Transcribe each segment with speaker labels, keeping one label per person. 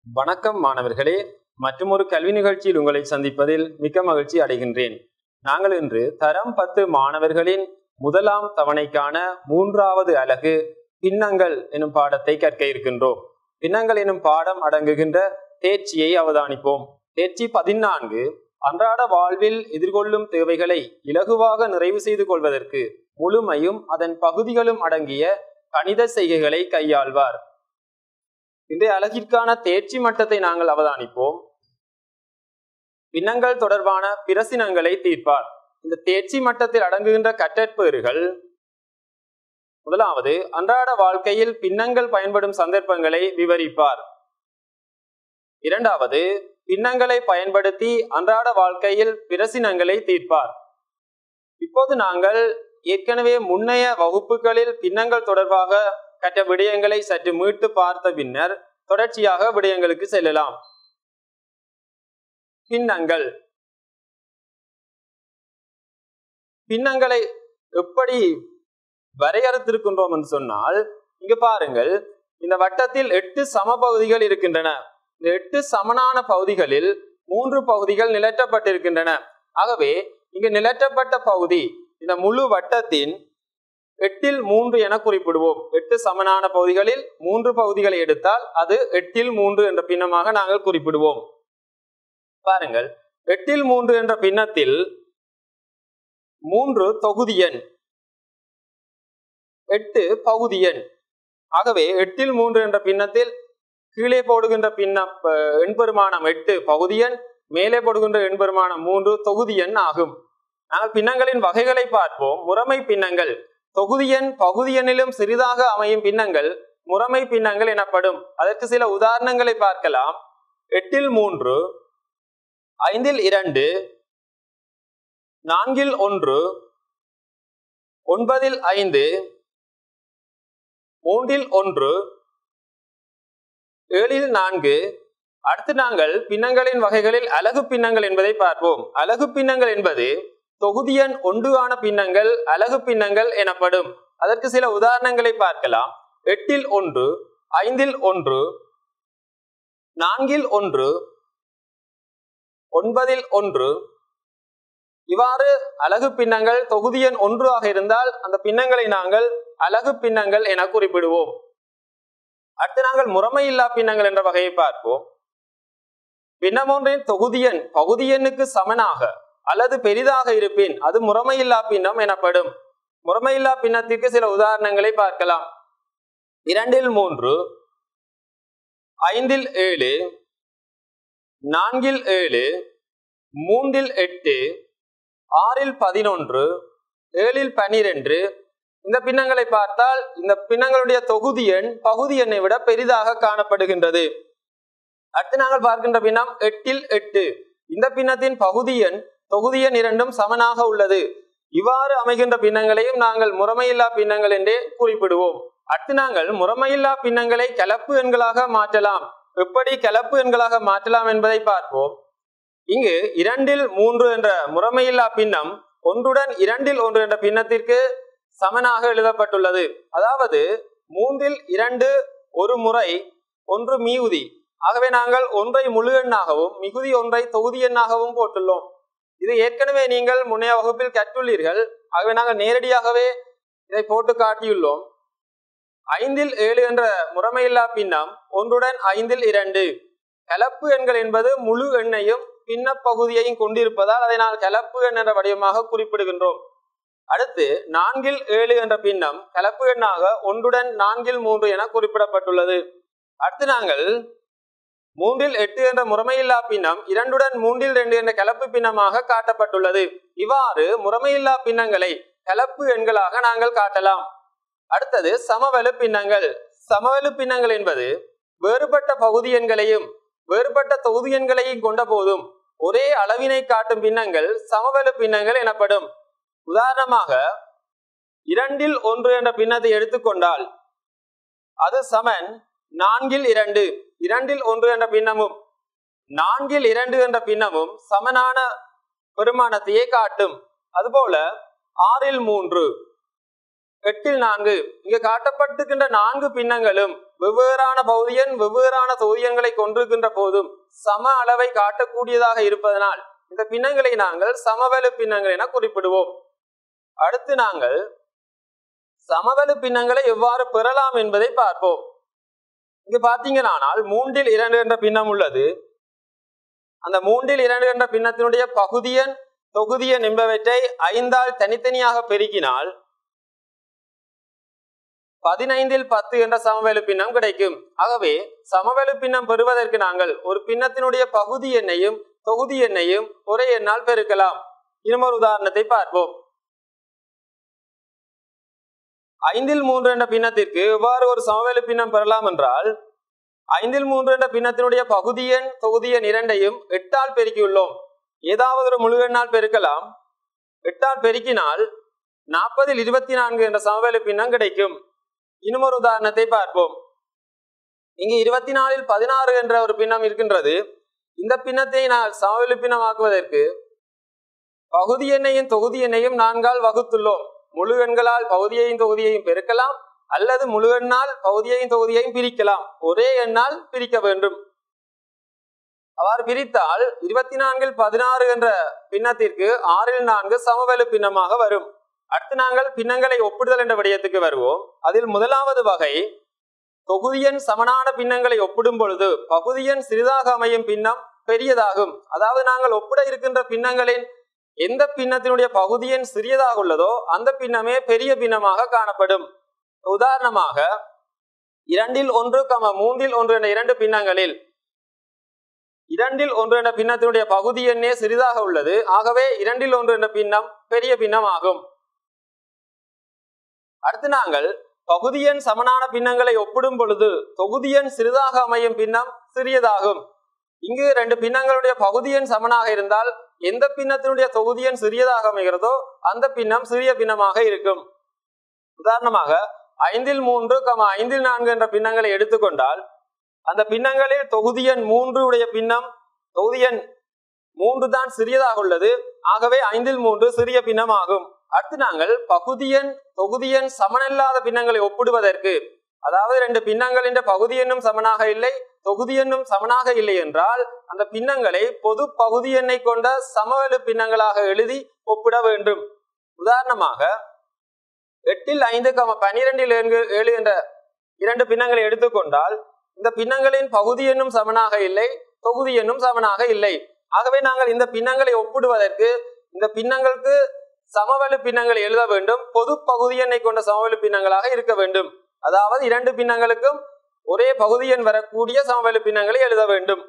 Speaker 1: வணக்கம் மாணவர்களே மற்றுமொரு கல்வி நிகழ்ச்சியில் உங்களை சந்திப்பதில் மிக்க மகிழ்ச்சி அடைகின்றேன் நாங்கள் இன்று தரம் பத்து மாணவர்களின் முதலாம் தவணைக்கான மூன்றாவது அலகு பின்னங்கள் எனும் பாடத்தை கற்க இருக்கின்றோம் பின்னங்கள் எனும் பாடம் அடங்குகின்ற தேர்ச்சியை அவதானிப்போம் தேர்ச்சி பதினான்கு அன்றாட வாழ்வில் எதிர்கொள்ளும் தேவைகளை இலகுவாக நிறைவு செய்து கொள்வதற்கு முழுமையும் அதன் பகுதிகளும் அடங்கிய கணித செய்கைகளை கையாள்வார் இன்றைய அலகிற்கான தேர்ச்சி மட்டத்தை நாங்கள் அவதானிப்போம் பின்னங்கள் தொடர்பான பிரசினங்களை தீர்ப்பார் இந்த தேர்ச்சி மட்டத்தில் அடங்குகின்ற கற்றற்பேறுகள் முதலாவது அன்றாட வாழ்க்கையில் பின்னங்கள் பயன்படும் சந்தர்ப்பங்களை விவரிப்பார் இரண்டாவது பின்னங்களை பயன்படுத்தி அன்றாட வாழ்க்கையில் பிரசினங்களை தீர்ப்பார் இப்போது நாங்கள் ஏற்கனவே முன்னைய வகுப்புகளில் பின்னங்கள் தொடர்பாக கற்ற விடயங்களை சற்று மீட்டு பார்த்த பின்னர் தொடர்ச்சியாக விடயங்களுக்கு செல்லலாம் பின்னங்கள் பின்னங்களை எப்படி வரையறுத்திருக்கின்றோம் என்று சொன்னால் இங்க பாருங்கள் இந்த வட்டத்தில் எட்டு சமபகுதிகள் இருக்கின்றன இந்த எட்டு சமனான பகுதிகளில் மூன்று பகுதிகள் நிலற்றப்பட்டிருக்கின்றன ஆகவே இங்கு நிலற்றப்பட்ட பகுதி இந்த முழு வட்டத்தின் எட்டில் மூன்று என குறிப்பிடுவோம் எட்டு சமனான பகுதிகளில் மூன்று பகுதிகளை எடுத்தால் அது எட்டில் மூன்று என்ற பின்னமாக நாங்கள் குறிப்பிடுவோம் பாருங்கள் எட்டில் மூன்று என்ற பின்னத்தில் மூன்று தொகுதி எண் எட்டு பகுதி எண் ஆகவே எட்டில் மூன்று என்ற பின்னத்தில் கீழே போடுகின்ற பின்ன எண்பெருமானம் எட்டு பகுதி எண் மேலே போடுகின்ற எண்பெருமானம் மூன்று தொகுதி எண் ஆகும் நாங்கள் பின்னங்களின் வகைகளை பார்ப்போம் முறைமை பின்னங்கள் தொகுதி எண் பகுதி எண்ணிலும் சிறிதாக அமையும் பின்னங்கள் முறைமை பின்னங்கள் எனப்படும் அதற்கு சில உதாரணங்களை பார்க்கலாம் எட்டில் மூன்று ஐந்தில் இரண்டு நான்கில் ஒன்று ஒன்பதில் ஐந்து மூன்றில் ஒன்று ஏழில் நான்கு அடுத்து நாங்கள் பின்னங்களின் வகைகளில் அலகு பின்னங்கள் என்பதை பார்ப்போம் அலகு பின்னங்கள் என்பது தொகுதி எண் ஒன்று ஆன பின்னங்கள் அலகு பின்னங்கள் எனப்படும் அதற்கு சில உதாரணங்களை பார்க்கலாம் எட்டில் ஒன்று ஐந்தில் ஒன்று நான்கில் ஒன்று ஒன்பதில் ஒன்று இவ்வாறு அலகு பின்னங்கள் தொகுதி எண் ஒன்று ஆக இருந்தால் அந்த பின்னங்களை நாங்கள் அலகு பின்னங்கள் என குறிப்பிடுவோம் அடுத்து நாங்கள் முறைமையில்லா பின்னங்கள் என்ற வகையை பார்ப்போம் பின்னம் ஒன்றின் தொகுதி எண் பகுதி எண்ணுக்கு சமனாக அல்லது பெரிதாக இருப்பின் அது முறைமையில்லா பின்னம் எனப்படும் முறைமையில்லா பின்னத்திற்கு சில உதாரணங்களை பார்க்கலாம் இரண்டில் மூன்று ஐந்தில் ஏழு நான்கில் ஏழு மூன்றில் எட்டு ஆறில் பதினொன்று ஏழில் பனிரெண்டு இந்த பின்னங்களை பார்த்தால் இந்த பின்னங்களுடைய தொகுதி எண் பகுதி எண்ணை விட பெரிதாக காணப்படுகின்றது அடுத்து நாங்கள் பார்க்கின்ற பின்னம் எட்டில் எட்டு இந்த பின்னத்தின் பகுதி எண் தொகுதி எண் இரண்டும் சமனாக உள்ளது இவ்வாறு அமைகின்ற பின்னங்களையும் நாங்கள் முறைமையில்லா பின்னங்கள் என்றே குறிப்பிடுவோம் அடுத்து நாங்கள் முறைமையில்லா பின்னங்களை கலப்பு எண்களாக மாற்றலாம் எப்படி கலப்பு எண்களாக மாற்றலாம் என்பதை பார்ப்போம் இங்கு இரண்டில் மூன்று என்ற முறைமையில்லா பின்னம் ஒன்றுடன் இரண்டில் ஒன்று என்ற பின்னத்திற்கு சமனாக எழுதப்பட்டுள்ளது அதாவது மூன்றில் இரண்டு ஒரு முறை ஒன்று மீகுதி ஆகவே நாங்கள் ஒன்றை முழு எண்ணாகவும் மிகுதி ஒன்றை தொகுதி எண்ணாகவும் போட்டுள்ளோம் இது ஏற்கனவே நீங்கள் முன்னைய வகுப்பில் கற்றுள்ளீர்கள் ஆகவே நாங்கள் நேரடியாகவே இதை போட்டு காட்டியுள்ளோம் ஐந்தில் ஏழு என்ற முறைமையில்லா பின்னம் ஒன்றுடன் ஐந்தில் இரண்டு கலப்பு எண்கள் என்பது முழு எண்ணையும் பின்ன பகுதியையும் கொண்டிருப்பதால் அதை நான் கலப்பு எண் என்ற வடிவமாக குறிப்பிடுகின்றோம் அடுத்து நான்கில் ஏழு என்ற பின்னம் கலப்பு எண்ணாக ஒன்றுடன் நான்கில் மூன்று என குறிப்பிடப்பட்டுள்ளது அடுத்து நாங்கள் மூன்றில் எட்டு என்ற முறைமையில்லா பின்னம் இரண்டுடன் மூன்றில் ரெண்டு என்ற கலப்பு பின்னமாக காட்டப்பட்டுள்ளது இவ்வாறு முறைமையில்லா பின்னங்களை கலப்பு எண்களாக நாங்கள் காட்டலாம் அடுத்தது சமவெளு பின்னங்கள் சமவெளு பின்னங்கள் என்பது வேறுபட்ட பகுதி எண்களையும் வேறுபட்ட தொகுதி எண்களையும் கொண்ட போதும் ஒரே அளவினை காட்டும் பின்னங்கள் சமவெளு பின்னங்கள் எனப்படும் உதாரணமாக இரண்டில் ஒன்று என்ற பின்னத்தை எடுத்துக்கொண்டால் அது சமன் நான்கில் இரண்டு இரண்டில் ஒன்று என்ற பின்னமும் நான்கில் இரண்டு என்ற பின்னமும் சமனான பெருமானத்தையே காட்டும் அதுபோல ஆறில் மூன்று எட்டில் நான்கு இங்கு காட்டப்பட்டிருக்கின்ற நான்கு பின்னங்களும் வெவ்வேறான பௌதியன் வெவ்வேறான தொகுதியன்களை கொண்டிருக்கின்ற போதும் சம அளவை காட்டக்கூடியதாக இருப்பதனால் இந்த பின்னங்களை நாங்கள் சமவெளு பின்னங்கள் என குறிப்பிடுவோம் அடுத்து நாங்கள் சமவெளு பின்னங்களை எவ்வாறு பெறலாம் என்பதை பார்ப்போம் இங்கு பார்த்தீங்கன்னானால் மூன்றில் இரண்டு என்ற பின்னம் உள்ளது அந்த மூன்றில் இரண்டு என்ற பின்னத்தினுடைய பகுதியன் தொகுதியன் என்பவற்றை ஐந்தால் தனித்தனியாக பெருக்கினால் பதினைந்தில் பத்து என்ற சமவெளு பின்னம் கிடைக்கும் ஆகவே சமவெளு பின்னம் பெறுவதற்கு நாங்கள் ஒரு பின்னத்தினுடைய பகுதி எண்ணையும் தொகுதி எண்ணையும் ஒரே எண்ணால் பெருக்கலாம் இன்னொரு உதாரணத்தை பார்ப்போம் ஐந்தில் மூன்று என்ற பின்னத்திற்கு எவ்வாறு ஒரு சமவெளு பின்னம் பெறலாம் என்றால் ஐந்தில் மூன்று என்ற பின்னத்தினுடைய பகுதி எண் தொகுதி எண் இரண்டையும் எட்டால் பெருக்கியுள்ளோம் ஏதாவது ஒரு முழு எண்ணால் பெருக்கலாம் எட்டால் பெருக்கினால் நாற்பதில் இருபத்தி நான்கு என்ற சமவெளு பின்னம் கிடைக்கும் இன்னும் ஒரு உதாரணத்தை பார்ப்போம் இங்கு இருபத்தி நாலில் பதினாறு என்ற ஒரு பின்னம் இருக்கின்றது இந்த பின்னத்தை நான் சமவெளி பின்னமாக்குவதற்கு பகுதி எண்ணையும் தொகுதி எண்ணையும் நான்கால் வகுத்துள்ளோம் முழு எண்களால் பகுதியையும் தொகுதியையும் பெருக்கலாம் அல்லது முழு எண்ணால் பகுதியையும் தொகுதியையும் பிரிக்கலாம் ஒரே எண்ணால் பிரிக்க வேண்டும் அவ்வாறு பிரித்தால் இருபத்தி நான்கில் பதினாறு என்ற பின்னத்திற்கு ஆறில் நான்கு சமவெளு பின்னமாக வரும் அடுத்து நாங்கள் பின்னங்களை ஒப்பிடுதல் என்ற விடயத்துக்கு வருவோம் அதில் முதலாவது வகை தொகுதியன் சமனான பின்னங்களை ஒப்பிடும் பொழுது பகுதியன் சிறிதாக அமையும் பின்னம் பெரியதாகும் அதாவது நாங்கள் ஒப்பிட இருக்கின்ற பின்னங்களின் எந்த பின்னத்தினுடைய பகுதியன் சிறியதாக உள்ளதோ அந்த பின்னமே பெரிய பின்னமாக காணப்படும் உதாரணமாக இரண்டில் ஒன்று கம மூன்றில் ஒன்று என்ற இரண்டு பின்னங்களில் இரண்டில் ஒன்று என்ற பின்னத்தினுடைய பகுதி எண்ணே சிறிதாக உள்ளது ஆகவே இரண்டில் ஒன்று என்ற பின்னம் பெரிய பின்னம் ஆகும் அடுத்து நாங்கள் பகுதியன் சமனான பின்னங்களை ஒப்பிடும் பொழுது தொகுதியன் சிறிதாக அமையும் பின்னம் சிறியதாகும் இங்கு ரெண்டு பின்னங்களுடைய பகுதியன் சமனாக இருந்தால் எந்த பின்னத்தினுடைய தொகுதியன் சிறியதாக அமைகிறதோ அந்த பின்னம் சிறிய பின்னமாக இருக்கும் உதாரணமாக ஐந்தில் மூன்று கம ஐந்தில் நான்கு என்ற பின்னங்களை எடுத்துக்கொண்டால் அந்த பின்னங்களில் தொகுதியன் மூன்று உடைய பின்னம் தொகுதியன் மூன்று தான் சிறியதாக உள்ளது ஆகவே ஐந்தில் மூன்று சிறிய பின்னம் ஆகும் அடுத்து நாங்கள் பகுதியன் தொகுதியன் சமனல்லாத பின்னங்களை ஒப்பிடுவதற்கு அதாவது ரெண்டு பின்னங்களின் பகுதி எண்ணும் சமனாக இல்லை தொகுதி எண்ணும் சமனாக இல்லை என்றால் அந்த பின்னங்களை பொது பகுதி எண்ணை கொண்ட சமவெளு பின்னங்களாக எழுதி ஒப்பிட வேண்டும் உதாரணமாக எட்டில் ஐந்து கம பனிரெண்டில் ஏழு என்ற இரண்டு பின்னங்களை எடுத்துக்கொண்டால் இந்த பின்னங்களின் பகுதி எண்ணும் சமனாக இல்லை தொகுதி எண்ணும் சமனாக இல்லை ஆகவே நாங்கள் இந்த பின்னங்களை ஒப்பிடுவதற்கு இந்த பின்னங்களுக்கு சமவெளு பின்னங்களை எழுத வேண்டும் பொது பகுதி எண்ணை கொண்ட சமவெளு பின்னங்களாக இருக்க வேண்டும் அதாவது இரண்டு பின்னங்களுக்கும் ஒரே பகுதி எண் வரக்கூடிய சமவெளு பின்னங்களை எழுத வேண்டும்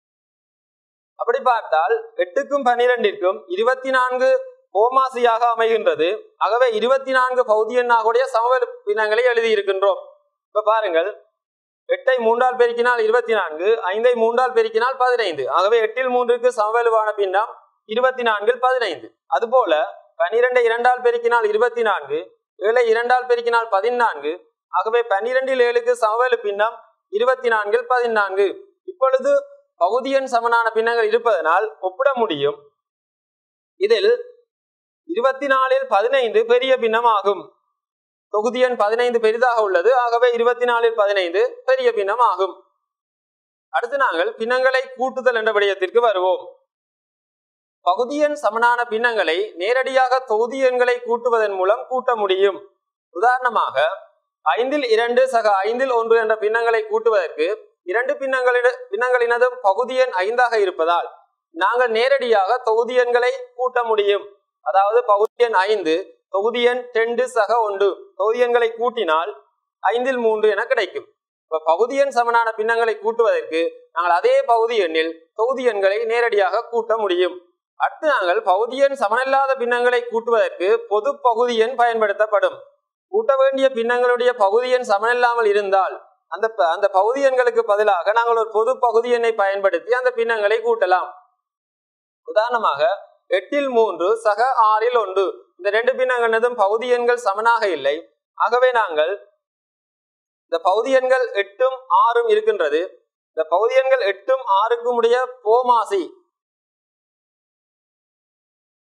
Speaker 1: அப்படி பார்த்தால் எட்டுக்கும் பனிரெண்டிற்கும் இருபத்தி நான்கு ஓமாசியாக அமைகின்றது ஆகவே இருபத்தி நான்கு பகுதி எண்ணாகுடைய சமவெளு பின்னங்களை எழுதி இருக்கின்றோம் இப்ப பாருங்கள் எட்டை மூன்றால் பெருக்கினால் இருபத்தி நான்கு ஐந்தை மூன்றால் பெருக்கினால் பதினைந்து ஆகவே எட்டில் மூன்றுக்கு சமவெளுவான பின்னம் இருபத்தி நான்கில் பதினைந்து அதுபோல பனிரெண்டை இரண்டால் பெருக்கினால் இருபத்தி நான்கு ஏழை இரண்டால் பெருக்கினால் பதினான்கு ஆகவே பன்னிரெண்டில் ஏழுக்கு சமவெளு பின்னம் இருபத்தி நான்கில் பதினான்கு இப்பொழுது பகுதியன் சமனான பின்னங்கள் இருப்பதனால் ஒப்பிட முடியும் இதில் இருபத்தி நாலில் பதினைந்து பெரிய பின்னம் ஆகும் தொகுதியன் பதினைந்து பெரிதாக உள்ளது ஆகவே இருபத்தி நாலில் பதினைந்து பெரிய பின்னம் ஆகும் அடுத்து நாங்கள் பின்னங்களை கூட்டுதல் என்ற விடயத்திற்கு வருவோம் பகுதியன் சமனான பின்னங்களை நேரடியாக தொகுதி எண்களை கூட்டுவதன் மூலம் கூட்ட முடியும் உதாரணமாக ஐந்தில் இரண்டு சக ஐந்தில் ஒன்று என்ற பின்னங்களை கூட்டுவதற்கு இரண்டு பின்னங்களிட பின்னங்களினதும் பகுதி எண் ஐந்தாக இருப்பதால் நாங்கள் நேரடியாக தொகுதி எண்களை கூட்ட முடியும் அதாவது பகுதி எண் ஐந்து தொகுதி எண் ரெண்டு சக ஒன்று தொகுதி எண்களை கூட்டினால் ஐந்தில் மூன்று என கிடைக்கும் இப்ப பகுதி எண் சமனான பின்னங்களை கூட்டுவதற்கு நாங்கள் அதே பகுதி எண்ணில் தொகுதி எண்களை நேரடியாக கூட்ட முடியும் அடுத்து நாங்கள் பகுதி எண் சமனல்லாத பின்னங்களை கூட்டுவதற்கு பொது பகுதி எண் பயன்படுத்தப்படும் கூட்ட வேண்டிய பின்னங்களுடைய பகுதி எண் சமனில்லாமல் இருந்தால் அந்த அந்த பகுதி எண்களுக்கு பதிலாக நாங்கள் ஒரு பொது பகுதி எண்ணை பயன்படுத்தி அந்த பின்னங்களை கூட்டலாம் உதாரணமாக எட்டில் மூன்று சக ஆறில் ஒன்று இந்த ரெண்டு பின்னங்களதும் பகுதி எண்கள் சமனாக இல்லை ஆகவே நாங்கள் இந்த பகுதி எண்கள் எட்டும் ஆறும் இருக்கின்றது இந்த பகுதி எண்கள் எட்டும் ஆறுக்கும் உடைய போமாசி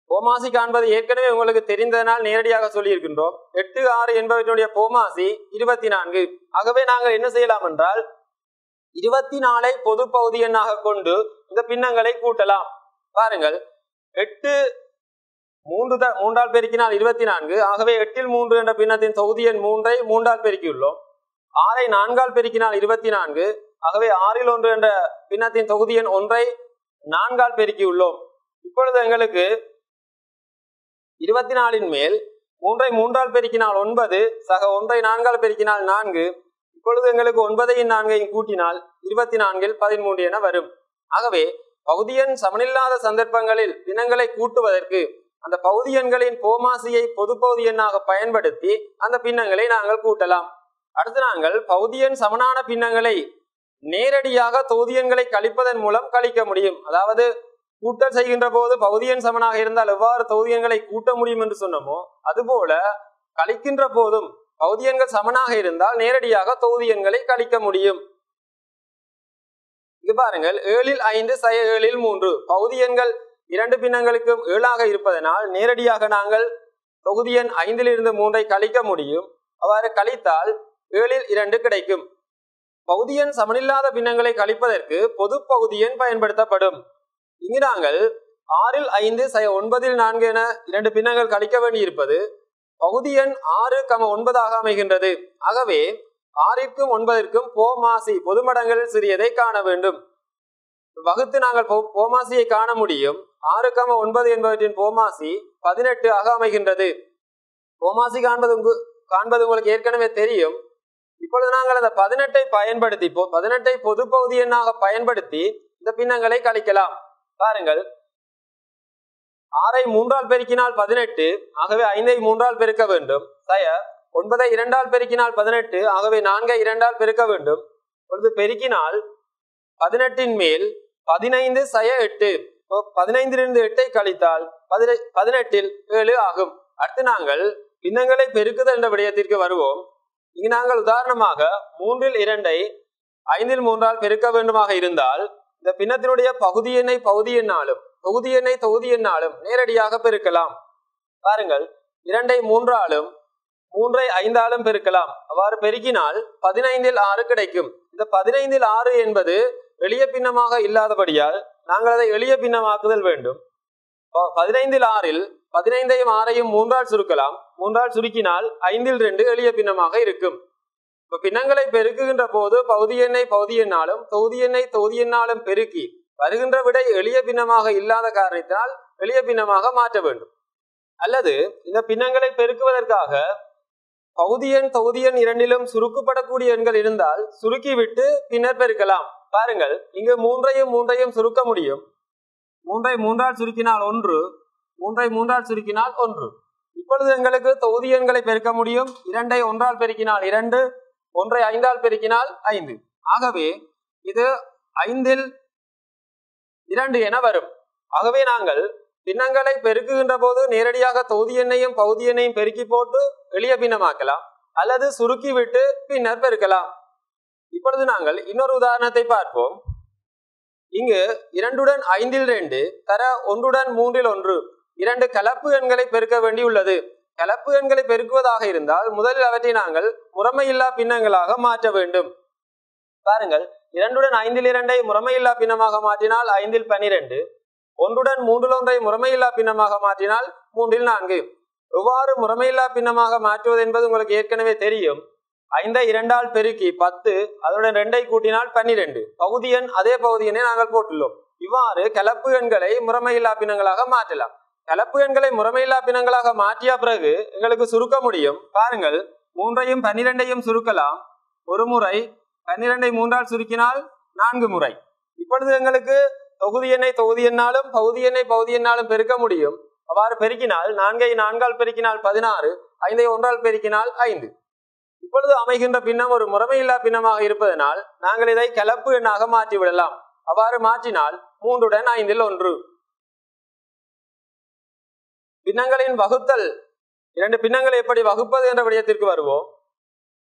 Speaker 1: போமாசி காண்பது ஏற்கனவே உங்களுக்கு தெரிந்ததனால் நேரடியாக சொல்லியிருக்கின்றோம் எட்டு ஆறு என்பவற்றினுடைய போமாசி இருபத்தி நான்கு ஆகவே நாங்கள் என்ன செய்யலாம் என்றால் இருபத்தி நாலை பொது பகுதி எண்ணாக கொண்டு இந்த பின்னங்களை கூட்டலாம் பாருங்கள் எட்டு மூன்று த- மூன்றால் பெருக்கினால் இருபத்தி நான்கு ஆகவே எட்டில் மூன்று என்ற பின்னத்தின் தொகுதி எண் மூன்றை மூன்றால் பெருக்கியுள்ளோம் ஆறை நான்கால் பெருக்கினால் இருபத்தி நான்கு ஆகவே ஆறில் ஒன்று என்ற பின்னத்தின் தொகுதி எண் ஒன்றை நான்கால் பெருக்கியுள்ளோம் இப்பொழுது எங்களுக்கு இருபத்தி நாலின் மேல் மூன்றை மூன்றால் பெருக்கினால் ஒன்பது சக ஒன்றை நான்கால் பெருக்கினால் நான்கு இப்பொழுது எங்களுக்கு ஒன்பதையும் நான்கையும் கூட்டினால் இருபத்தி நான்கில் பதிமூன்று என வரும் ஆகவே பகுதியன் சமனில்லாத சந்தர்ப்பங்களில் பின்னங்களை கூட்டுவதற்கு அந்த பகுதி எண்களின் போமாசியை பொது பகுதி எண்ணாக பயன்படுத்தி அந்த பின்னங்களை நாங்கள் கூட்டலாம் அடுத்து நாங்கள் பகுதியன் சமனான பின்னங்களை நேரடியாக தொகுதியன்களை கழிப்பதன் மூலம் கழிக்க முடியும் அதாவது கூட்டல் செய்கின்ற போது பகுதியன் சமனாக இருந்தால் எவ்வாறு தொகுதியன்களை கூட்ட முடியும் என்று சொன்னோமோ அதுபோல கழிக்கின்ற போதும் பகுதியன்கள் சமனாக இருந்தால் நேரடியாக தொகுதியன்களை கழிக்க முடியும் இது பாருங்கள் ஏழில் ஐந்து சய ஏழில் மூன்று பகுதியன்கள் இரண்டு பின்னங்களுக்கும் ஏழாக இருப்பதனால் நேரடியாக நாங்கள் தொகுதி எண் ஐந்திலிருந்து மூன்றை கழிக்க முடியும் அவ்வாறு கழித்தால் ஏழில் இரண்டு கிடைக்கும் பகுதியன் சமனில்லாத பின்னங்களை கழிப்பதற்கு பொது பகுதியன் பயன்படுத்தப்படும் இங்கு நாங்கள் ஆறில் ஐந்து சய ஒன்பதில் நான்கு என இரண்டு பின்னங்கள் கழிக்க வேண்டியிருப்பது பகுதி எண் ஆறு கம ஒன்பதாக அமைகின்றது ஆகவே ஆறிற்கும் ஒன்பதற்கும் போமாசி பொதுமடங்களில் சிறியதை காண வேண்டும் வகுத்து நாங்கள் போ- போமாசியை காண முடியும் ஆறு கம ஒன்பது என்பவற்றின் போமாசி பதினெட்டு ஆக அமைகின்றது போமாசி காண்பது உங்கு- காண்பது உங்களுக்கு ஏற்கனவே தெரியும் இப்பொழுது நாங்கள் அந்த பதினெட்டை பயன்படுத்தி பொ- பதினெட்டை பொது பகுதி எண்ணாக பயன்படுத்தி இந்த பின்னங்களை கழிக்கலாம் பாருங்கள் ஆறை மூன்றால் பெருக்கினால் பதினெட்டு ஆகவே ஐந்தை மூன்றால் பெருக்க வேண்டும் சய ஒன்பதை இரண்டால் பெருக்கினால் பதினெட்டு ஆகவே நான்கை இரண்டால் பெருக்க வேண்டும் பொழுது பெருக்கினால் பதினெட்டின் மேல் பதினைந்து சய எட்டு இப்போ பதினைந்திலிருந்து எட்டை கழித்தால் பதினை பதினெட்டில் ஏழு ஆகும் அடுத்து நாங்கள் பின்னங்களை பெருக்குதல் என்ற விடயத்திற்கு வருவோம் இங்கு நாங்கள் உதாரணமாக மூன்றில் இரண்டை ஐந்தில் மூன்றால் பெருக்க வேண்டுமாக இருந்தால் இந்த பின்னத்தினுடைய பகுதி எண்ணை பகுதி எண்ணாலும் தொகுதி எண்ணை தொகுதி எண்ணாலும் நேரடியாக பெருக்கலாம் பாருங்கள் இரண்டை மூன்றாலும் மூன்றை ஐந்தாலும் பெருக்கலாம் அவ்வாறு பெருக்கினால் பதினைந்தில் ஆறு கிடைக்கும் இந்த பதினைந்தில் ஆறு என்பது எளிய பின்னமாக இல்லாதபடியால் நாங்கள் அதை எளிய பின்னமாக்குதல் வேண்டும் ப- பதினைந்தில் ஆறில் பதினைந்தையும் ஆறையும் மூன்றால் சுருக்கலாம் மூன்றால் சுருக்கினால் ஐந்தில் ரெண்டு எளிய பின்னமாக இருக்கும் இப்ப பின்னங்களை பெருக்குகின்ற போது பகுதி எண்ணை பகுதி எண்ணாலும் தொகுதி எண்ணை தொகுதி எண்ணாலும் பெருக்கி வருகின்ற விடை எளிய பின்னமாக இல்லாத காரணத்தினால் எளிய பின்னமாக மாற்ற வேண்டும் அல்லது இந்த பின்னங்களை பெருக்குவதற்காக பகுதி எண் தொகுதி எண் இரண்டிலும் சுருக்கப்படக்கூடிய எண்கள் இருந்தால் சுருக்கிவிட்டு பின்னர் பெருக்கலாம் பாருங்கள் இங்கு மூன்றையும் மூன்றையும் சுருக்க முடியும் மூன்றை மூன்றால் சுருக்கினால் ஒன்று மூன்றை மூன்றால் சுருக்கினால் ஒன்று இப்பொழுது எங்களுக்கு தொகுதி எண்களை பெருக்க முடியும் இரண்டை ஒன்றால் பெருக்கினால் இரண்டு ஒன்றை ஐந்தால் பெருக்கினால் ஐந்து ஆகவே இது ஐந்தில் இரண்டு என வரும் ஆகவே நாங்கள் பின்னங்களை பெருக்குகின்ற போது நேரடியாக தொகுதி எண்ணையும் பகுதி எண்ணையும் பெருக்கி போட்டு எளிய பின்னமாக்கலாம் அல்லது சுருக்கி விட்டு பின்னர் பெருக்கலாம் இப்பொழுது நாங்கள் இன்னொரு உதாரணத்தை பார்ப்போம் இங்கு இரண்டுடன் ஐந்தில் ரெண்டு தர ஒன்றுடன் மூன்றில் ஒன்று இரண்டு கலப்பு எண்களை பெருக்க வேண்டியுள்ளது கலப்பு எண்களை பெருக்குவதாக இருந்தால் முதலில் அவற்றை நாங்கள் முறைமையில்லா பின்னங்களாக மாற்ற வேண்டும் பாருங்கள் இரண்டுடன் ஐந்தில் இரண்டை முறைமையில்லா பின்னமாக மாற்றினால் ஐந்தில் பனிரெண்டு ஒன்றுடன் மூன்றில் ஒன்றை முறைமையில்லா பின்னமாக மாற்றினால் மூன்றில் நான்கு எவ்வாறு முறைமையில்லா பின்னமாக மாற்றுவது என்பது உங்களுக்கு ஏற்கனவே தெரியும் ஐந்தை இரண்டால் பெருக்கி பத்து அதனுடன் ரெண்டை கூட்டினால் பன்னிரெண்டு பகுதி எண் அதே பகுதி எண்ணை நாங்கள் போட்டுள்ளோம் இவ்வாறு கலப்பு எண்களை முறைமையில்லா பின்னங்களாக மாற்றலாம் கலப்பு எண்களை முறைமையில்லா பின்னங்களாக மாற்றிய பிறகு எங்களுக்கு சுருக்க முடியும் பாருங்கள் மூன்றையும் பன்னிரெண்டையும் சுருக்கலாம் ஒரு முறை பன்னிரெண்டை மூன்றால் சுருக்கினால் நான்கு முறை இப்பொழுது எங்களுக்கு தொகுதி எண்ணை தொகுதி எண்ணாலும் பகுதி எண்ணை பகுதி எண்ணாலும் பெருக்க முடியும் அவ்வாறு பெருக்கினால் நான்கை நான்கால் பெருக்கினால் பதினாறு ஐந்தை ஒன்றால் பெருக்கினால் ஐந்து இப்பொழுது அமைகின்ற பின்னம் ஒரு முறைமையில்லா பின்னமாக இருப்பதனால் நாங்கள் இதை கலப்பு எண்ணாக மாற்றி விடலாம் அவ்வாறு மாற்றினால் மூன்றுடன் ஐந்தில் ஒன்று பின்னங்களின் வகுத்தல் இரண்டு பின்னங்களை எப்படி வகுப்பது என்ற விடயத்திற்கு வருவோம்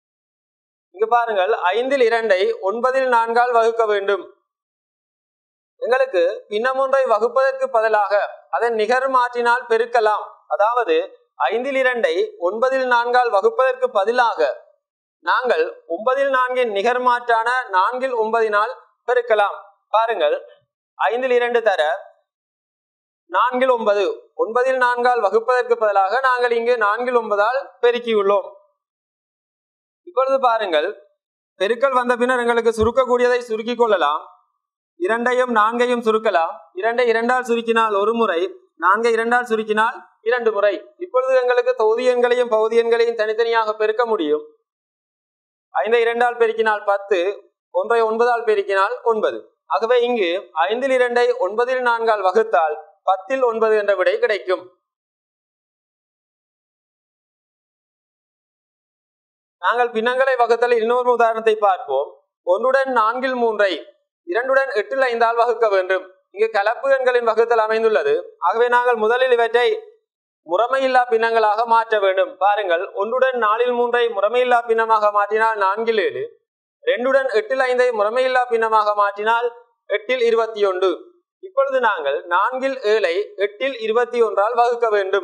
Speaker 1: இங்கு பாருங்கள் ஐந்தில் இரண்டை ஒன்பதில் நான்கால் வகுக்க வேண்டும் எங்களுக்கு பின்னமொன்றை வகுப்பதற்கு பதிலாக அதன் நிகர் மாற்றினால் பெருக்கலாம் அதாவது ஐந்தில் இரண்டை ஒன்பதில் நான்கால் வகுப்பதற்கு பதிலாக நாங்கள் ஒன்பதில் நான்கின் நிகர் மாற்றான நான்கில் ஒன்பதினால் பெருக்கலாம் பாருங்கள் ஐந்தில் இரண்டு தர நான்கில் ஒன்பது ஒன்பதில் நான்கால் வகுப்பதற்கு பதிலாக நாங்கள் இங்கு நான்கில் ஒன்பதால் பெருக்கியுள்ளோம் இப்பொழுது பாருங்கள் பெருக்கல் வந்த பின்னர் எங்களுக்கு சுருக்கக்கூடியதை சுருக்கிக் கொள்ளலாம் இரண்டையும் நான்கையும் சுருக்கலாம் இரண்டை இரண்டால் சுருக்கினால் ஒரு முறை நான்கை இரண்டால் சுருக்கினால் இரண்டு முறை இப்பொழுது எங்களுக்கு தொகுதி எண்களையும் பகுதி எண்களையும் தனித்தனியாக பெருக்க முடியும் ஐந்தை இரண்டால் பெருக்கினால் பத்து ஒன்றை ஒன்பதால் பெருக்கினால் ஒன்பது ஆகவே இங்கு ஐந்தில் இரண்டை ஒன்பதில் நான்கால் வகுத்தால் பத்தில் ஒன்பது என்ற விடை கிடைக்கும் நாங்கள் பின்னங்களை வகுத்தல் இன்னொரு உதாரணத்தை பார்ப்போம் ஒன்றுடன் நான்கில் மூன்றை இரண்டுடன் எட்டில் ஐந்தால் வகுக்க வேண்டும் இங்கு கலப்பு எண்களின் வகுத்தல் அமைந்துள்ளது ஆகவே நாங்கள் முதலில் இவற்றை முறைமையில்லா பின்னங்களாக மாற்ற வேண்டும் பாருங்கள் ஒன்றுடன் நாலில் மூன்றை முறைமையில்லா பின்னமாக மாற்றினால் நான்கில் ஏழு ரெண்டுடன் எட்டில் ஐந்தை முறைமையில்லா பின்னமாக மாற்றினால் எட்டில் இருபத்தி ஒன்று இப்பொழுது நாங்கள் நான்கில் ஏழை எட்டில் இருபத்தி ஒன்றால் வகுக்க வேண்டும்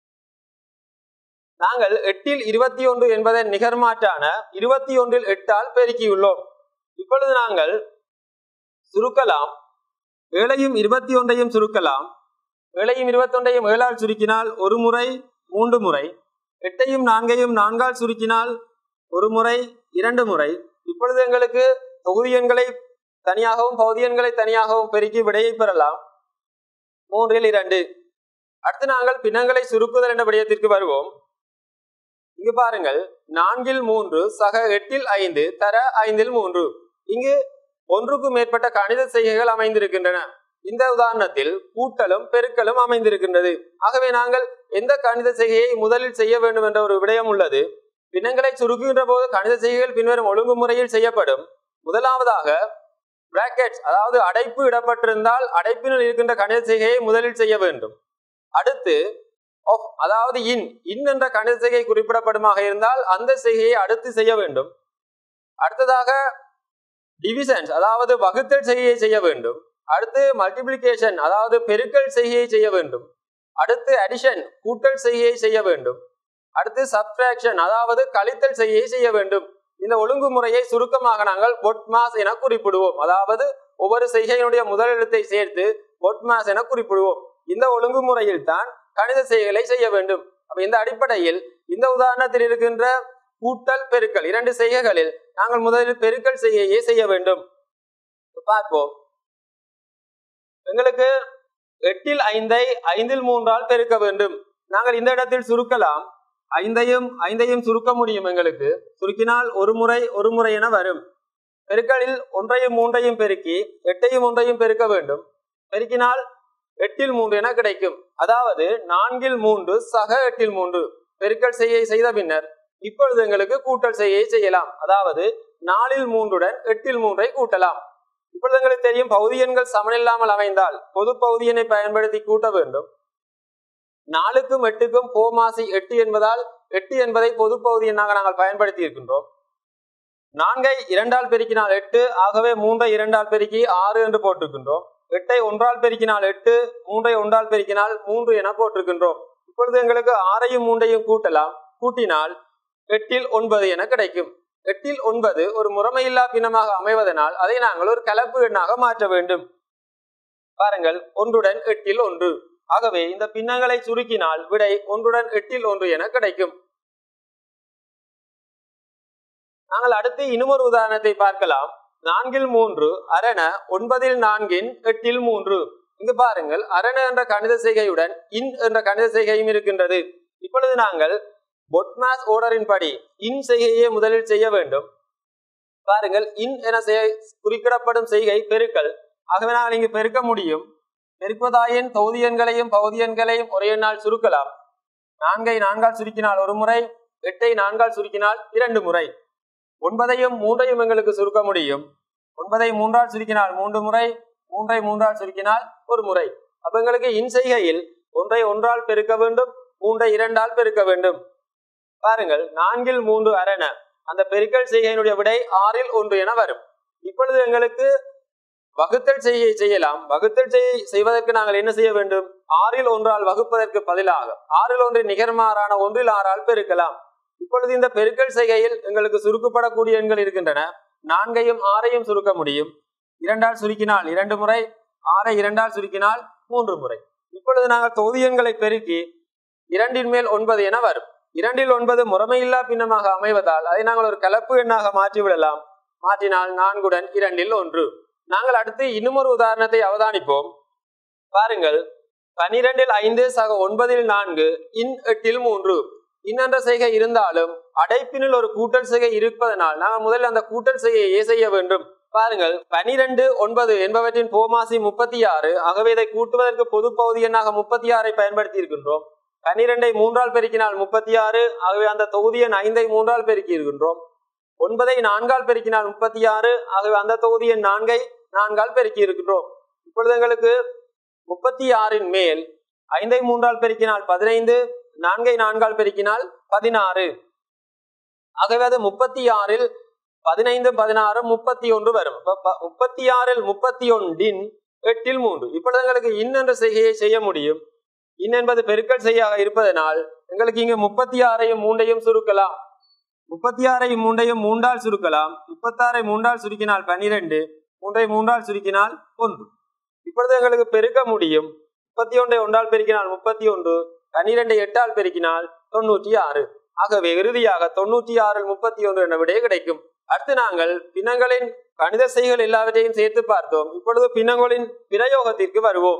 Speaker 1: நாங்கள் எட்டில் இருபத்தி ஒன்று என்பதன் நிகர்மாற்றான இருபத்தி ஒன்றில் எட்டால் பெருக்கியுள்ளோம் இப்பொழுது நாங்கள் சுருக்கலாம் ஏழையும் இருபத்தி ஒன்றையும் சுருக்கலாம் ஏழையும் இருபத்தி ஒன்றையும் ஏழால் சுருக்கினால் ஒரு முறை மூன்று முறை எட்டையும் நான்கையும் நான்கால் சுருக்கினால் ஒரு முறை இரண்டு முறை இப்பொழுது எங்களுக்கு தொகுதி எண்களை தனியாகவும் பகுதி எண்களை தனியாகவும் பெருக்கி விடையை பெறலாம் மூன்றில் இரண்டு அடுத்து நாங்கள் பின்னங்களை சுருக்குதல் என்ற விடயத்திற்கு வருவோம் இங்கு பாருங்கள் நான்கில் மூன்று சக எட்டில் ஐந்து தர ஐந்தில் மூன்று இங்கு ஒன்றுக்கும் மேற்பட்ட கணித செய்கைகள் அமைந்திருக்கின்றன இந்த உதாரணத்தில் கூட்டலும் பெருக்கலும் அமைந்திருக்கின்றது ஆகவே நாங்கள் எந்த கணித செய்கையை முதலில் செய்ய வேண்டும் என்ற ஒரு விடயம் உள்ளது பின்னங்களை சுருக்குகின்ற போது கணித செய்கைகள் பின்வரும் ஒழுங்குமுறையில் செய்யப்படும் முதலாவதாக பிராக்கெட்ஸ் அதாவது அடைப்பு இடப்பட்டிருந்தால் அடைப்பினுள் இருக்கின்ற கணித செய்கையை முதலில் செய்ய வேண்டும் அடுத்து ஆஃப் அதாவது இன் இன் என்ற கணித செய்கை குறிப்பிடப்படுமாக இருந்தால் அந்த செய்கையை அடுத்து செய்ய வேண்டும் அடுத்ததாக டிவிஷன்ஸ் அதாவது வகுத்தல் செய்கையை செய்ய வேண்டும் அடுத்து மல்டிபிளிகேஷன் அதாவது பெருக்கல் செய்கையை செய்ய வேண்டும் அடுத்து அடிஷன் கூட்டல் செய்கையை செய்ய வேண்டும் அடுத்து சப்ட்ராக்ஷன் அதாவது கழித்தல் செய்கையை செய்ய வேண்டும் இந்த ஒழுங்குமுறையை சுருக்கமாக நாங்கள் பொட்மாஸ் என குறிப்பிடுவோம் அதாவது ஒவ்வொரு செய்கையினுடைய முதல் எழுத்தை சேர்த்து பொட்மாஸ் என குறிப்பிடுவோம் இந்த ஒழுங்குமுறையில் தான் கணித செய்கைகளை செய்ய வேண்டும் அப்ப இந்த அடிப்படையில் இந்த உதாரணத்தில் இருக்கின்ற கூட்டல் பெருக்கல் இரண்டு செய்கைகளில் நாங்கள் முதலில் பெருக்கல் செய்கையை செய்ய வேண்டும் பார்ப்போம் எங்களுக்கு எட்டில் ஐந்தை ஐந்தில் மூன்றால் பெருக்க வேண்டும் நாங்கள் இந்த இடத்தில் சுருக்கலாம் ஐந்தையும் ஐந்தையும் சுருக்க முடியும் எங்களுக்கு சுருக்கினால் ஒரு முறை ஒரு முறை என வரும் பெருக்கலில் ஒன்றையும் மூன்றையும் பெருக்கி எட்டையும் ஒன்றையும் பெருக்க வேண்டும் பெருக்கினால் எட்டில் மூன்று என கிடைக்கும் அதாவது நான்கில் மூன்று சக எட்டில் மூன்று பெருக்கல் செய்யை செய்த பின்னர் இப்பொழுது எங்களுக்கு கூட்டல் செய்யை செய்யலாம் அதாவது நாலில் மூன்றுடன் எட்டில் மூன்றை கூட்டலாம் இப்பொழுது எங்களுக்கு தெரியும் பகுதி எண்கள் சமனில்லாமல் அமைந்தால் பொது பகுதி எண்ணை பயன்படுத்தி கூட்ட வேண்டும் நாலுக்கும் எட்டுக்கும் கோமாசி எட்டு என்பதால் எட்டு என்பதை பொது பகுதி எண்ணாக நாங்கள் பயன்படுத்தி இருக்கின்றோம் நான்கை இரண்டால் பெருக்கினால் எட்டு ஆகவே மூன்றை இரண்டால் பெருக்கி ஆறு என்று போட்டிருக்கின்றோம் எட்டை ஒன்றால் பெருக்கினால் எட்டு மூன்றை ஒன்றால் பெருக்கினால் மூன்று என போட்டிருக்கின்றோம் இப்பொழுது எங்களுக்கு ஆறையும் மூன்றையும் கூட்டலாம் கூட்டினால் எட்டில் ஒன்பது என கிடைக்கும் எட்டில் ஒன்பது ஒரு முறைமையில்லா பின்னமாக அமைவதனால் அதை நாங்கள் ஒரு கலப்பு எண்ணாக மாற்ற வேண்டும் பாருங்கள் ஒன்றுடன் எட்டில் ஒன்று ஆகவே இந்த பின்னங்களை சுருக்கினால் விடை ஒன்றுடன் எட்டில் ஒன்று என கிடைக்கும் நாங்கள் அடுத்து இன்னுமொரு உதாரணத்தை பார்க்கலாம் நான்கில் மூன்று அரண ஒன்பதில் நான்கின் எட்டில் மூன்று இங்கு பாருங்கள் அரண என்ற கணித செய்கையுடன் இன் என்ற கணித செய்கையும் இருக்கின்றது இப்பொழுது நாங்கள் பொட்மாஸ் ஓர்டரின் படி இன் செய்கையை முதலில் செய்ய வேண்டும் பாருங்கள் இன் என குறிப்பிடப்படும் செய்கை பெருக்கல் ஆகவே நாங்கள் இங்கு பெருக்க முடியும் பெருப்பதாயின் தொகுதி எண்களையும் பகுதி எண்களையும் ஒரே நாள் சுருக்கலாம் நான்கை நான்கால் சுருக்கினால் ஒரு முறை எட்டை நான்கால் சுருக்கினால் இரண்டு முறை ஒன்பதையும் மூன்றையும் எங்களுக்கு சுருக்க முடியும் ஒன்பதை மூன்றால் சுருக்கினால் மூன்று முறை மூன்றை மூன்றால் சுருக்கினால் ஒரு முறை அப்ப எங்களுக்கு இன் செய்கையில் ஒன்றை ஒன்றால் பெருக்க வேண்டும் மூன்றை இரண்டால் பெருக்க வேண்டும் பாருங்கள் நான்கில் மூன்று அரண அந்த பெருக்கல் செய்கையினுடைய விடை ஆறில் ஒன்று என வரும் இப்பொழுது எங்களுக்கு வகுத்தல் செய்ய செய்யலாம் வகுத்தல் செய்ய செய்வதற்கு நாங்கள் என்ன செய்ய வேண்டும் ஆறில் ஒன்றால் வகுப்பதற்கு பதிலாக ஆறில் ஒன்றின் நிகர்மாறான ஒன்றில் ஆறால் பெருக்கலாம் இப்பொழுது இந்த பெருக்கல் செய்கையில் எங்களுக்கு சுருக்கப்படக்கூடிய எண்கள் இருக்கின்றன நான்கையும் ஆறையும் சுருக்க முடியும் இரண்டால் சுருக்கினால் இரண்டு முறை ஆறை இரண்டால் சுருக்கினால் மூன்று முறை இப்பொழுது நாங்கள் தொகுதி எண்களை பெருக்கி இரண்டின் மேல் ஒன்பது என வரும் இரண்டில் ஒன்பது முறைமையில்லா பின்னமாக அமைவதால் அதை நாங்கள் ஒரு கலப்பு எண்ணாக மாற்றி விடலாம் மாற்றினால் நான்குடன் இரண்டில் ஒன்று நாங்கள் அடுத்து இன்னும் ஒரு உதாரணத்தை அவதானிப்போம் பாருங்கள் பனிரெண்டில் ஐந்து சக ஒன்பதில் நான்கு இன் எட்டில் மூன்று இன் என்ற செய்கை இருந்தாலும் அடைப்பினில் ஒரு கூட்டல் செய்கை இருப்பதனால் நாங்கள் முதல்ல அந்த கூட்டல் செய்கையை செய்ய வேண்டும் பாருங்கள் பனிரெண்டு ஒன்பது என்பவற்றின் போமாசி முப்பத்தி ஆறு ஆகவே இதை கூட்டுவதற்கு பொது பகுதி எண்ணாக முப்பத்தி ஆறை பயன்படுத்தி இருக்கின்றோம் பனிரெண்டை மூன்றால் பெருக்கினால் முப்பத்தி ஆறு ஆகவே அந்த தொகுதி எண் ஐந்தை மூன்றால் பெருக்கி இருக்கின்றோம் ஒன்பதை நான்கால் பெருக்கினால் முப்பத்தி ஆறு ஆகவே அந்த தொகுதி எண் நான்கை நான்கால் பெருக்கி இருக்கின்றோம் இப்பொழுது எங்களுக்கு முப்பத்தி ஆறின் மேல் ஐந்தை மூன்றால் பெருக்கினால் பதினைந்து நான்கை நான்கால் பெருக்கினால் பதினாறு ஆகவே அது முப்பத்தி ஆறில் பதினைந்து பதினாறு முப்பத்தி ஒன்று வரும் முப்பத்தி ஆறில் முப்பத்தி ஒன்றின் எட்டில் மூன்று இப்பொழுது எங்களுக்கு இன் என்ற செய்கையை செய்ய முடியும் இன் என்பது பெருக்கல் செய்யாக இருப்பதனால் எங்களுக்கு இங்கு முப்பத்தி ஆறையும் மூன்றையும் சுருக்கலாம் முப்பத்தி ஆறையும் மூன்றையும் மூன்றால் சுருக்கலாம் முப்பத்தாறை மூன்றால் சுருக்கினால் பனிரெண்டு மூன்றை மூன்றால் சுருக்கினால் ஒன்று இப்பொழுது எங்களுக்கு பெருக்க முடியும் முப்பத்தி ஒன்றை ஒன்றால் பெருக்கினால் முப்பத்தி ஒன்று பனிரெண்டை எட்டால் பெருக்கினால் தொண்ணூற்றி ஆறு ஆகவே இறுதியாக தொண்ணூற்றி ஆறில் முப்பத்தி ஒன்று என்ற விடையே கிடைக்கும் அடுத்து நாங்கள் பின்னங்களின் கணித செய்கள் எல்லாவற்றையும் சேர்த்து பார்த்தோம் இப்பொழுது பின்னங்களின் பிரயோகத்திற்கு வருவோம்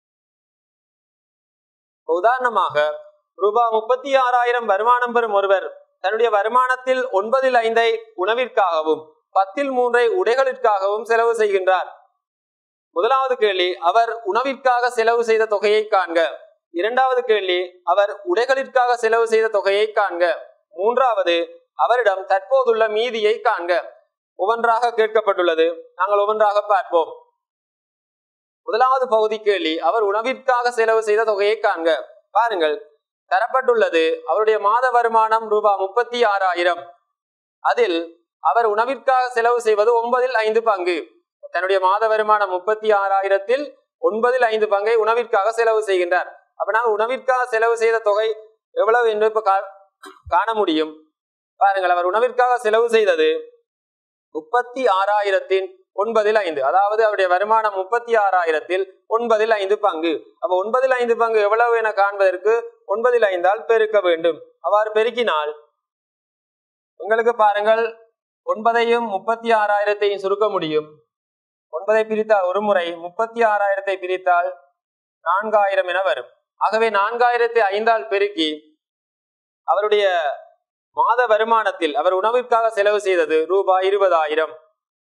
Speaker 1: உதாரணமாக ரூபாய் முப்பத்தி ஆறாயிரம் வருமானம் பெறும் ஒருவர் தன்னுடைய வருமானத்தில் ஒன்பதில் ஐந்தை உணவிற்காகவும் பத்தில் மூன்றை உடைகளிற்காகவும் செலவு செய்கின்றார் முதலாவது கேள்வி அவர் உணவிற்காக செலவு செய்த தொகையை காண்க இரண்டாவது கேள்வி அவர் உடைகளிற்காக செலவு செய்த தொகையை காண்க மூன்றாவது அவரிடம் தற்போதுள்ள மீதியை காண்க ஒவ்வொன்றாக கேட்கப்பட்டுள்ளது நாங்கள் ஒவ்வொன்றாக பார்ப்போம் முதலாவது பகுதி கேள்வி அவர் உணவிற்காக செலவு செய்த தொகையை காண்க பாருங்கள் தரப்பட்டுள்ளது அவருடைய மாத வருமானம் ரூபாய் முப்பத்தி ஆறாயிரம் அதில் அவர் உணவிற்காக செலவு செய்வது ஒன்பதில் ஐந்து பங்கு தன்னுடைய மாத வருமானம் முப்பத்தி ஆறாயிரத்தில் ஒன்பதில் ஐந்து பங்கை உணவிற்காக செலவு செய்கின்றார் அப்ப நாங்கள் உணவிற்காக செலவு செய்த தொகை எவ்வளவு என்று இப்ப காண முடியும் பாருங்கள் அவர் உணவிற்காக செலவு செய்தது முப்பத்தி ஆறாயிரத்தின் ஒன்பதில் ஐந்து அதாவது அவருடைய வருமானம் முப்பத்தி ஆறாயிரத்தில் ஒன்பதில் ஐந்து பங்கு அப்ப ஒன்பதில் ஐந்து பங்கு எவ்வளவு என காண்பதற்கு ஒன்பதில் ஐந்தால் பெருக்க வேண்டும் அவ்வாறு பெருக்கினால் உங்களுக்கு பாருங்கள் ஒன்பதையும் முப்பத்தி ஆறாயிரத்தையும் சுருக்க முடியும் ஒன்பதை பிரித்தால் ஒரு முறை முப்பத்தி ஆறாயிரத்தை பிரித்தால் நான்காயிரம் என வரும் ஆகவே நான்காயிரத்தை ஐந்தால் பெருக்கி அவருடைய மாத வருமானத்தில் அவர் உணவிற்காக செலவு செய்தது ரூபாய் இருபதாயிரம்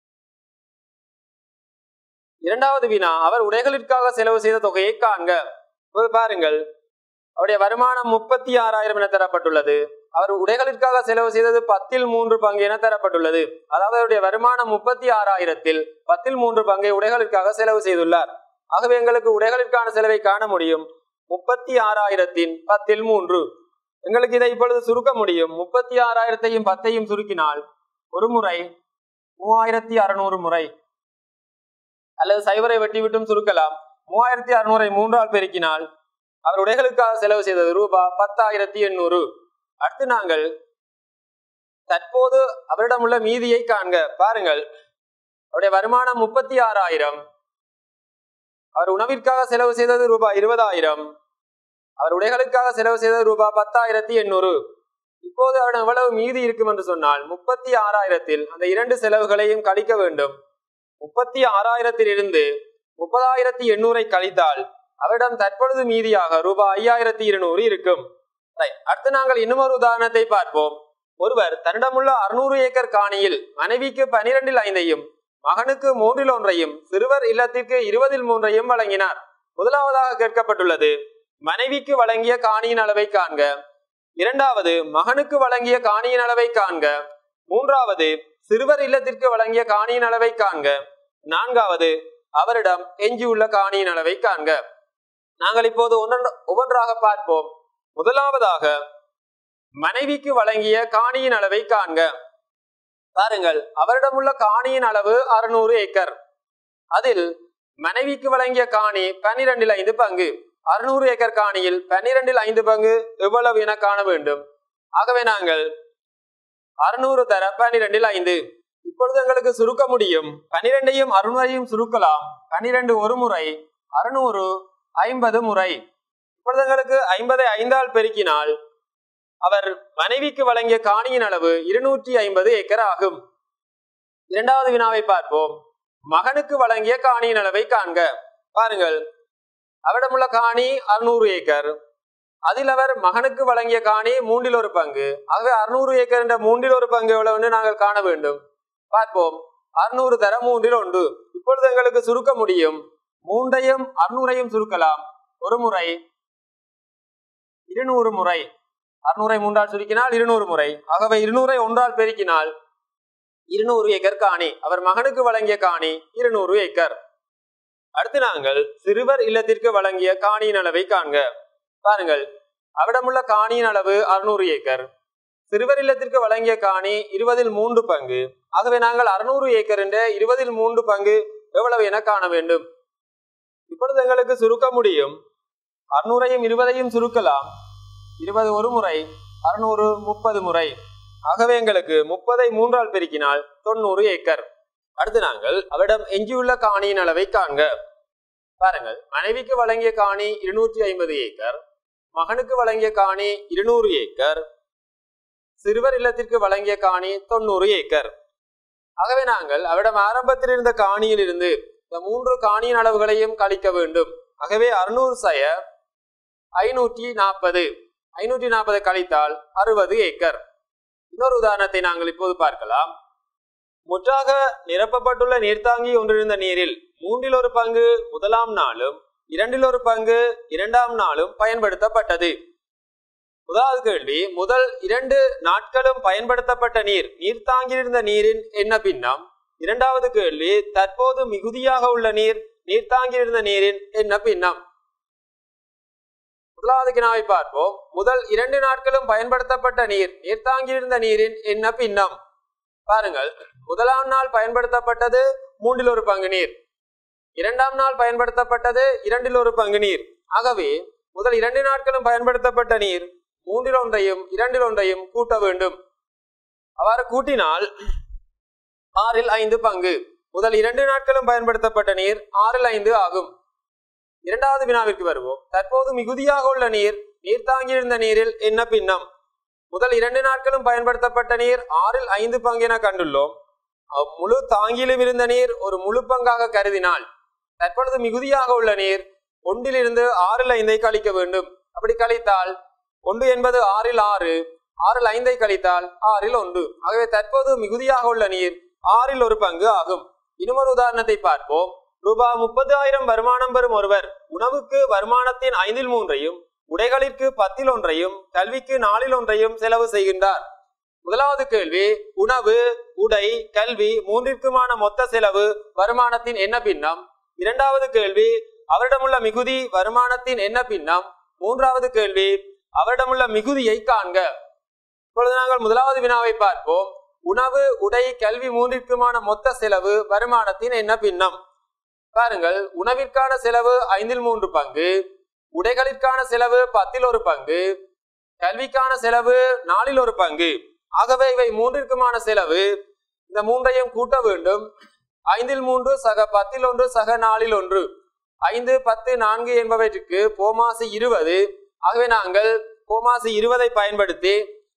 Speaker 1: இரண்டாவது வினா அவர் உடைகளிற்காக செலவு செய்த தொகையை காண்க பாருங்கள் அவருடைய வருமானம் முப்பத்தி ஆறாயிரம் என தரப்பட்டுள்ளது அவர் உடைகளிற்காக செலவு செய்தது பத்தில் மூன்று பங்கு என தரப்பட்டுள்ளது அதாவது அவருடைய வருமானம் முப்பத்தி ஆறாயிரத்தில் பத்தில் மூன்று பங்கை உடைகளுக்காக செலவு செய்துள்ளார் ஆகவே எங்களுக்கு உடைகளுக்கான செலவை காண முடியும் முப்பத்தி ஆறாயிரத்தின் பத்தில் மூன்று எங்களுக்கு இதை இப்பொழுது சுருக்க முடியும் முப்பத்தி ஆறாயிரத்தையும் பத்தையும் சுருக்கினால் ஒரு முறை மூவாயிரத்தி அறுநூறு முறை அல்லது சைவரை வெட்டி விட்டும் சுருக்கலாம் மூவாயிரத்தி அறுநூறை மூன்றால் பெருக்கினால் அவர் உடைகளுக்காக செலவு செய்தது ரூபாய் பத்தாயிரத்தி எண்ணூறு அடுத்து நாங்கள் தற்போது அவரிடம் உள்ள மீதியை காண்க பாருங்கள் அவருடைய வருமானம் முப்பத்தி ஆறாயிரம் அவர் உணவிற்காக செலவு செய்தது ரூபாய் இருபதாயிரம் அவர் உடைகளுக்காக செலவு செய்தது ரூபாய் பத்தாயிரத்தி எண்ணூறு இப்போது அவரிடம் எவ்வளவு மீதி இருக்கும் என்று சொன்னால் முப்பத்தி ஆறாயிரத்தில் அந்த இரண்டு செலவுகளையும் கழிக்க வேண்டும் முப்பத்தி ஆறாயிரத்தில் இருந்து முப்பதாயிரத்தி எண்ணூரை கழித்தால் அவரிடம் தற்பொழுது மீதியாக ரூபாய் ஐயாயிரத்தி இருநூறு இருக்கும் அடுத்து நாங்கள் இன்னும் ஒரு உதாரணத்தை பார்ப்போம் ஒருவர் தன்னிடமுள்ள அறுநூறு ஏக்கர் காணியில் மனைவிக்கு பனிரெண்டில் ஐந்தையும் மகனுக்கு மூன்றில் ஒன்றையும் சிறுவர் இல்லத்திற்கு இருபதில் மூன்றையும் வழங்கினார் முதலாவதாக கேட்கப்பட்டுள்ளது மனைவிக்கு வழங்கிய காணியின் அளவை காண்க இரண்டாவது மகனுக்கு வழங்கிய காணியின் அளவை காண்க மூன்றாவது சிறுவர் இல்லத்திற்கு வழங்கிய காணியின் அளவை காண்க நான்காவது அவரிடம் எஞ்சியுள்ள காணியின் அளவை காண்க நாங்கள் இப்போது ஒவ்வொன்றாக பார்ப்போம் முதலாவதாக மனைவிக்கு வழங்கிய காணியின் அளவை காண்க பாருங்கள் அவரிடமுள்ள காணியின் அளவு அறுநூறு ஏக்கர் அதில் மனைவிக்கு வழங்கிய காணி பன்னிரண்டில் ஐந்து பங்கு அறுநூறு ஏக்கர் காணியில் பன்னிரண்டில் ஐந்து பங்கு எவ்வளவு என காண வேண்டும் ஆகவே நாங்கள் அறுநூறு தர பன்னிரண்டில் ஐந்து இப்பொழுது எங்களுக்கு சுருக்க முடியும் பன்னிரெண்டையும் அறுநூறையும் சுருக்கலாம் பன்னிரண்டு ஒரு முறை அறுநூறு ஐம்பது முறை இப்பொழுது எங்களுக்கு ஐம்பதை ஐந்தால் பெருக்கினால் அவர் மனைவிக்கு வழங்கிய காணியின் அளவு இருநூற்றி ஐம்பது ஏக்கர் ஆகும் இரண்டாவது வினாவை பார்ப்போம் மகனுக்கு வழங்கிய காணியின் அளவை காண்க பாருங்கள் அவரிடமுள்ள காணி அறுநூறு ஏக்கர் அதில் அவர் மகனுக்கு வழங்கிய காணி மூன்றில் ஒரு பங்கு ஆகவே அறுநூறு ஏக்கர் என்ற மூன்றில் ஒரு பங்கு எவ்வளவு நாங்கள் காண வேண்டும் பார்ப்போம் அறுநூறு தர மூன்றில் ஒன்று இப்பொழுது எங்களுக்கு சுருக்க முடியும் மூன்றையும் அறுநூறையும் சுருக்கலாம் ஒரு முறை இருநூறு முறை அறுநூறை மூன்றால் சுருக்கினால் இருநூறு முறை ஆகவே இருநூறை ஒன்றால் பெருக்கினால் இருநூறு ஏக்கர் காணி அவர் மகனுக்கு வழங்கிய காணி இருநூறு ஏக்கர் அடுத்து நாங்கள் சிறுவர் இல்லத்திற்கு வழங்கிய காணியின் அளவை காண்க பாருங்கள் அவரிடமுள்ள காணியின் அளவு அறுநூறு ஏக்கர் சிறுவர் இல்லத்திற்கு வழங்கிய காணி இருபதில் மூன்று பங்கு ஆகவே நாங்கள் அறுநூறு ஏக்கர் என்ற இருபதில் மூன்று பங்கு எவ்வளவு என காண வேண்டும் இப்பொழுது எங்களுக்கு சுருக்க முடியும் அறுநூறையும் இருபதையும் சுருக்கலாம் இருபது ஒரு முறை அறுநூறு முப்பது முறை ஆகவே எங்களுக்கு முப்பதை மூன்றால் பெருக்கினால் தொண்ணூறு ஏக்கர் அடுத்து நாங்கள் அவரிடம் எஞ்சியுள்ள காணியின் அளவை காண்க பாருங்கள் மனைவிக்கு வழங்கிய காணி இருநூற்றி ஐம்பது ஏக்கர் மகனுக்கு வழங்கிய காணி இருநூறு ஏக்கர் சிறுவர் இல்லத்திற்கு வழங்கிய காணி தொண்ணூறு ஏக்கர் ஆகவே நாங்கள் அவரிடம் ஆரம்பத்தில் இருந்த காணியில் இருந்து இந்த மூன்று காணியின் அளவுகளையும் கழிக்க வேண்டும் ஆகவே அறுநூறு சய ஐநூற்றி நாற்பது ஐநூற்றி நாற்பது கழித்தால் அறுபது ஏக்கர் இன்னொரு உதாரணத்தை நாங்கள் இப்போது பார்க்கலாம் முற்றாக நிரப்பப்பட்டுள்ள நீர்த்தாங்கி ஒன்றிருந்த நீரில் மூன்றில் ஒரு பங்கு முதலாம் நாளும் இரண்டில் ஒரு பங்கு இரண்டாம் நாளும் பயன்படுத்தப்பட்டது முதலாவது கேள்வி முதல் இரண்டு நாட்களும் பயன்படுத்தப்பட்ட நீர் நீர்த்தாங்கியிருந்த நீரின் என்ன பின்னம் இரண்டாவது கேள்வி தற்போது மிகுதியாக உள்ள நீர் நீர்த்தாங்கியிருந்த நீரின் என்ன பின்னம் முதலாவது கினாவை பார்ப்போம் முதல் இரண்டு நாட்களும் பயன்படுத்தப்பட்ட நீர் நீர்த்தாங்கியிருந்த நீரின் என்ன பின்னம் பாருங்கள் முதலாம் நாள் பயன்படுத்தப்பட்டது மூன்றில் ஒரு பங்கு நீர் இரண்டாம் நாள் பயன்படுத்தப்பட்டது இரண்டில் ஒரு பங்கு நீர் ஆகவே முதல் இரண்டு நாட்களும் பயன்படுத்தப்பட்ட நீர் மூன்றில் ஒன்றையும் இரண்டில் ஒன்றையும் கூட்ட வேண்டும் அவ்வாறு கூட்டினால் ஆறில் ஐந்து பங்கு முதல் இரண்டு நாட்களும் பயன்படுத்தப்பட்ட நீர் ஆறில் ஐந்து ஆகும் இரண்டாவது வினாவிற்கு வருவோம் தற்போது மிகுதியாக உள்ள நீர் நீர் தாங்கியிருந்த நீரில் என்ன பின்னம் முதல் இரண்டு நாட்களும் பயன்படுத்தப்பட்ட நீர் ஆறில் ஐந்து பங்கு என கண்டுள்ளோம் முழு தாங்கியிலும் இருந்த நீர் ஒரு முழு பங்காக கருதினால் தற்பொழுது மிகுதியாக உள்ள நீர் ஒன்றிலிருந்து ஆறில் ஐந்தை கழிக்க வேண்டும் அப்படி கழித்தால் ஒன்று என்பது ஆறில் ஆறு ஆறில் ஐந்தை கழித்தால் ஆறில் ஒன்று ஆகவே தற்போது மிகுதியாக உள்ள நீர் ஆறில் ஒரு பங்கு ஆகும் இன்னொரு உதாரணத்தை பார்ப்போம் ரூபாய் முப்பது ஆயிரம் வருமானம் பெறும் ஒருவர் உணவுக்கு வருமானத்தின் ஐந்தில் மூன்றையும் உடைகளிற்கு பத்தில் ஒன்றையும் கல்விக்கு நாளில் ஒன்றையும் செலவு செய்கின்றார் முதலாவது கேள்வி உணவு உடை கல்வி மூன்றிற்குமான மொத்த செலவு வருமானத்தின் என்ன பின்னம் இரண்டாவது கேள்வி அவரிடமுள்ள மிகுதி வருமானத்தின் என்ன பின்னம் மூன்றாவது கேள்வி அவரிடமுள்ள மிகுதியை காண்க இப்பொழுது நாங்கள் முதலாவது வினாவை பார்ப்போம் உணவு உடை கல்வி மூன்றிற்குமான மொத்த செலவு வருமானத்தின் என்ன பின்னம் பாருங்கள் உணவிற்கான செலவு ஐந்தில் மூன்று பங்கு உடைகளிற்கான செலவு பத்தில் ஒரு பங்கு கல்விக்கான செலவு நாலில் ஒரு பங்கு ஆகவே இவை மூன்றிற்குமான செலவு இந்த மூன்றையும் கூட்ட வேண்டும் ஐந்தில் மூன்று சக பத்தில் ஒன்று சக நாலில் ஒன்று ஐந்து பத்து நான்கு என்பவற்றுக்கு போமாசு இருபது ஆகவே நாங்கள் போமாசு இருபதை பயன்படுத்தி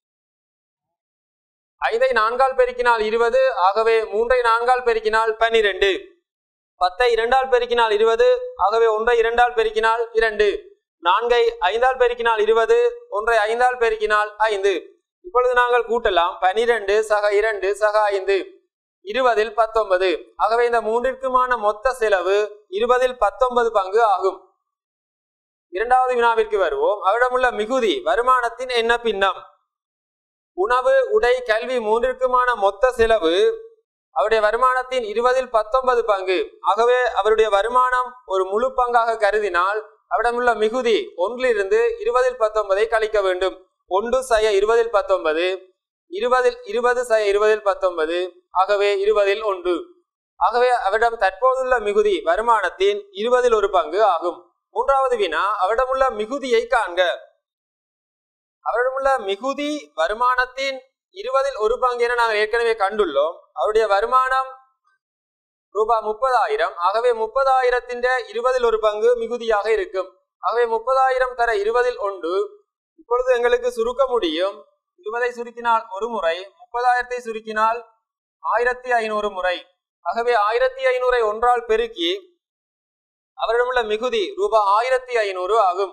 Speaker 1: ஐந்தை நான்கால் பெருக்கினால் இருபது ஆகவே மூன்றை நான்கால் பெருக்கினால் பன்னிரெண்டு பத்தை இரண்டால் பெருக்கினால் இருபது ஆகவே ஒன்றை இரண்டால் பெருக்கினால் இரண்டு நான்கை ஐந்தால் பெருக்கினால் இருபது ஒன்றை ஐந்தால் பெருக்கினால் ஐந்து இப்பொழுது நாங்கள் கூட்டலாம் பனிரெண்டு சக இரண்டு சக ஐந்து இருபதில் பத்தொன்பது ஆகவே இந்த மூன்றிற்குமான மொத்த செலவு இருபதில் பத்தொன்பது பங்கு ஆகும் இரண்டாவது வினாவிற்கு வருவோம் அவரிடமுள்ள மிகுதி வருமானத்தின் என்ன பின்னம் உணவு உடை கல்வி மூன்றிற்குமான மொத்த செலவு அவருடைய வருமானத்தின் இருபதில் பத்தொன்பது பங்கு ஆகவே அவருடைய வருமானம் ஒரு முழு பங்காக கருதினால் அவரிடமுள்ள மிகுதி ஒன்றிலிருந்து இருபதில் பத்தொன்பதை கழிக்க வேண்டும் ஒன்று சய இருபதில் பத்தொன்பது இருபதில் இருபது சய இருபதில் பத்தொன்பது ஆகவே இருபதில் ஒன்று ஆகவே அவரிடம் தற்போதுள்ள மிகுதி வருமானத்தின் இருபதில் ஒரு பங்கு ஆகும் மூன்றாவது வினா அவரிடமுள்ள மிகுதியை காண்க அவரிடமுள்ள மிகுதி வருமானத்தின் இருபதில் ஒரு பங்கு என நாங்கள் ஏற்கனவே கண்டுள்ளோம் அவருடைய வருமானம் ரூபாய் முப்பதாயிரம் ஆகவே முப்பதாயிரத்தின் இருபதில் ஒரு பங்கு மிகுதியாக இருக்கும் ஆகவே முப்பதாயிரம் தர இருபதில் ஒன்று இப்பொழுது எங்களுக்கு சுருக்க முடியும் இருபதை சுருக்கினால் ஒரு முறை முப்பதாயிரத்தை சுருக்கினால் ஆயிரத்தி ஐநூறு முறை ஆகவே ஆயிரத்தி ஐநூறை ஒன்றால் பெருக்கி அவரிடமுள்ள மிகுதி ரூபாய் ஆயிரத்தி ஐநூறு ஆகும்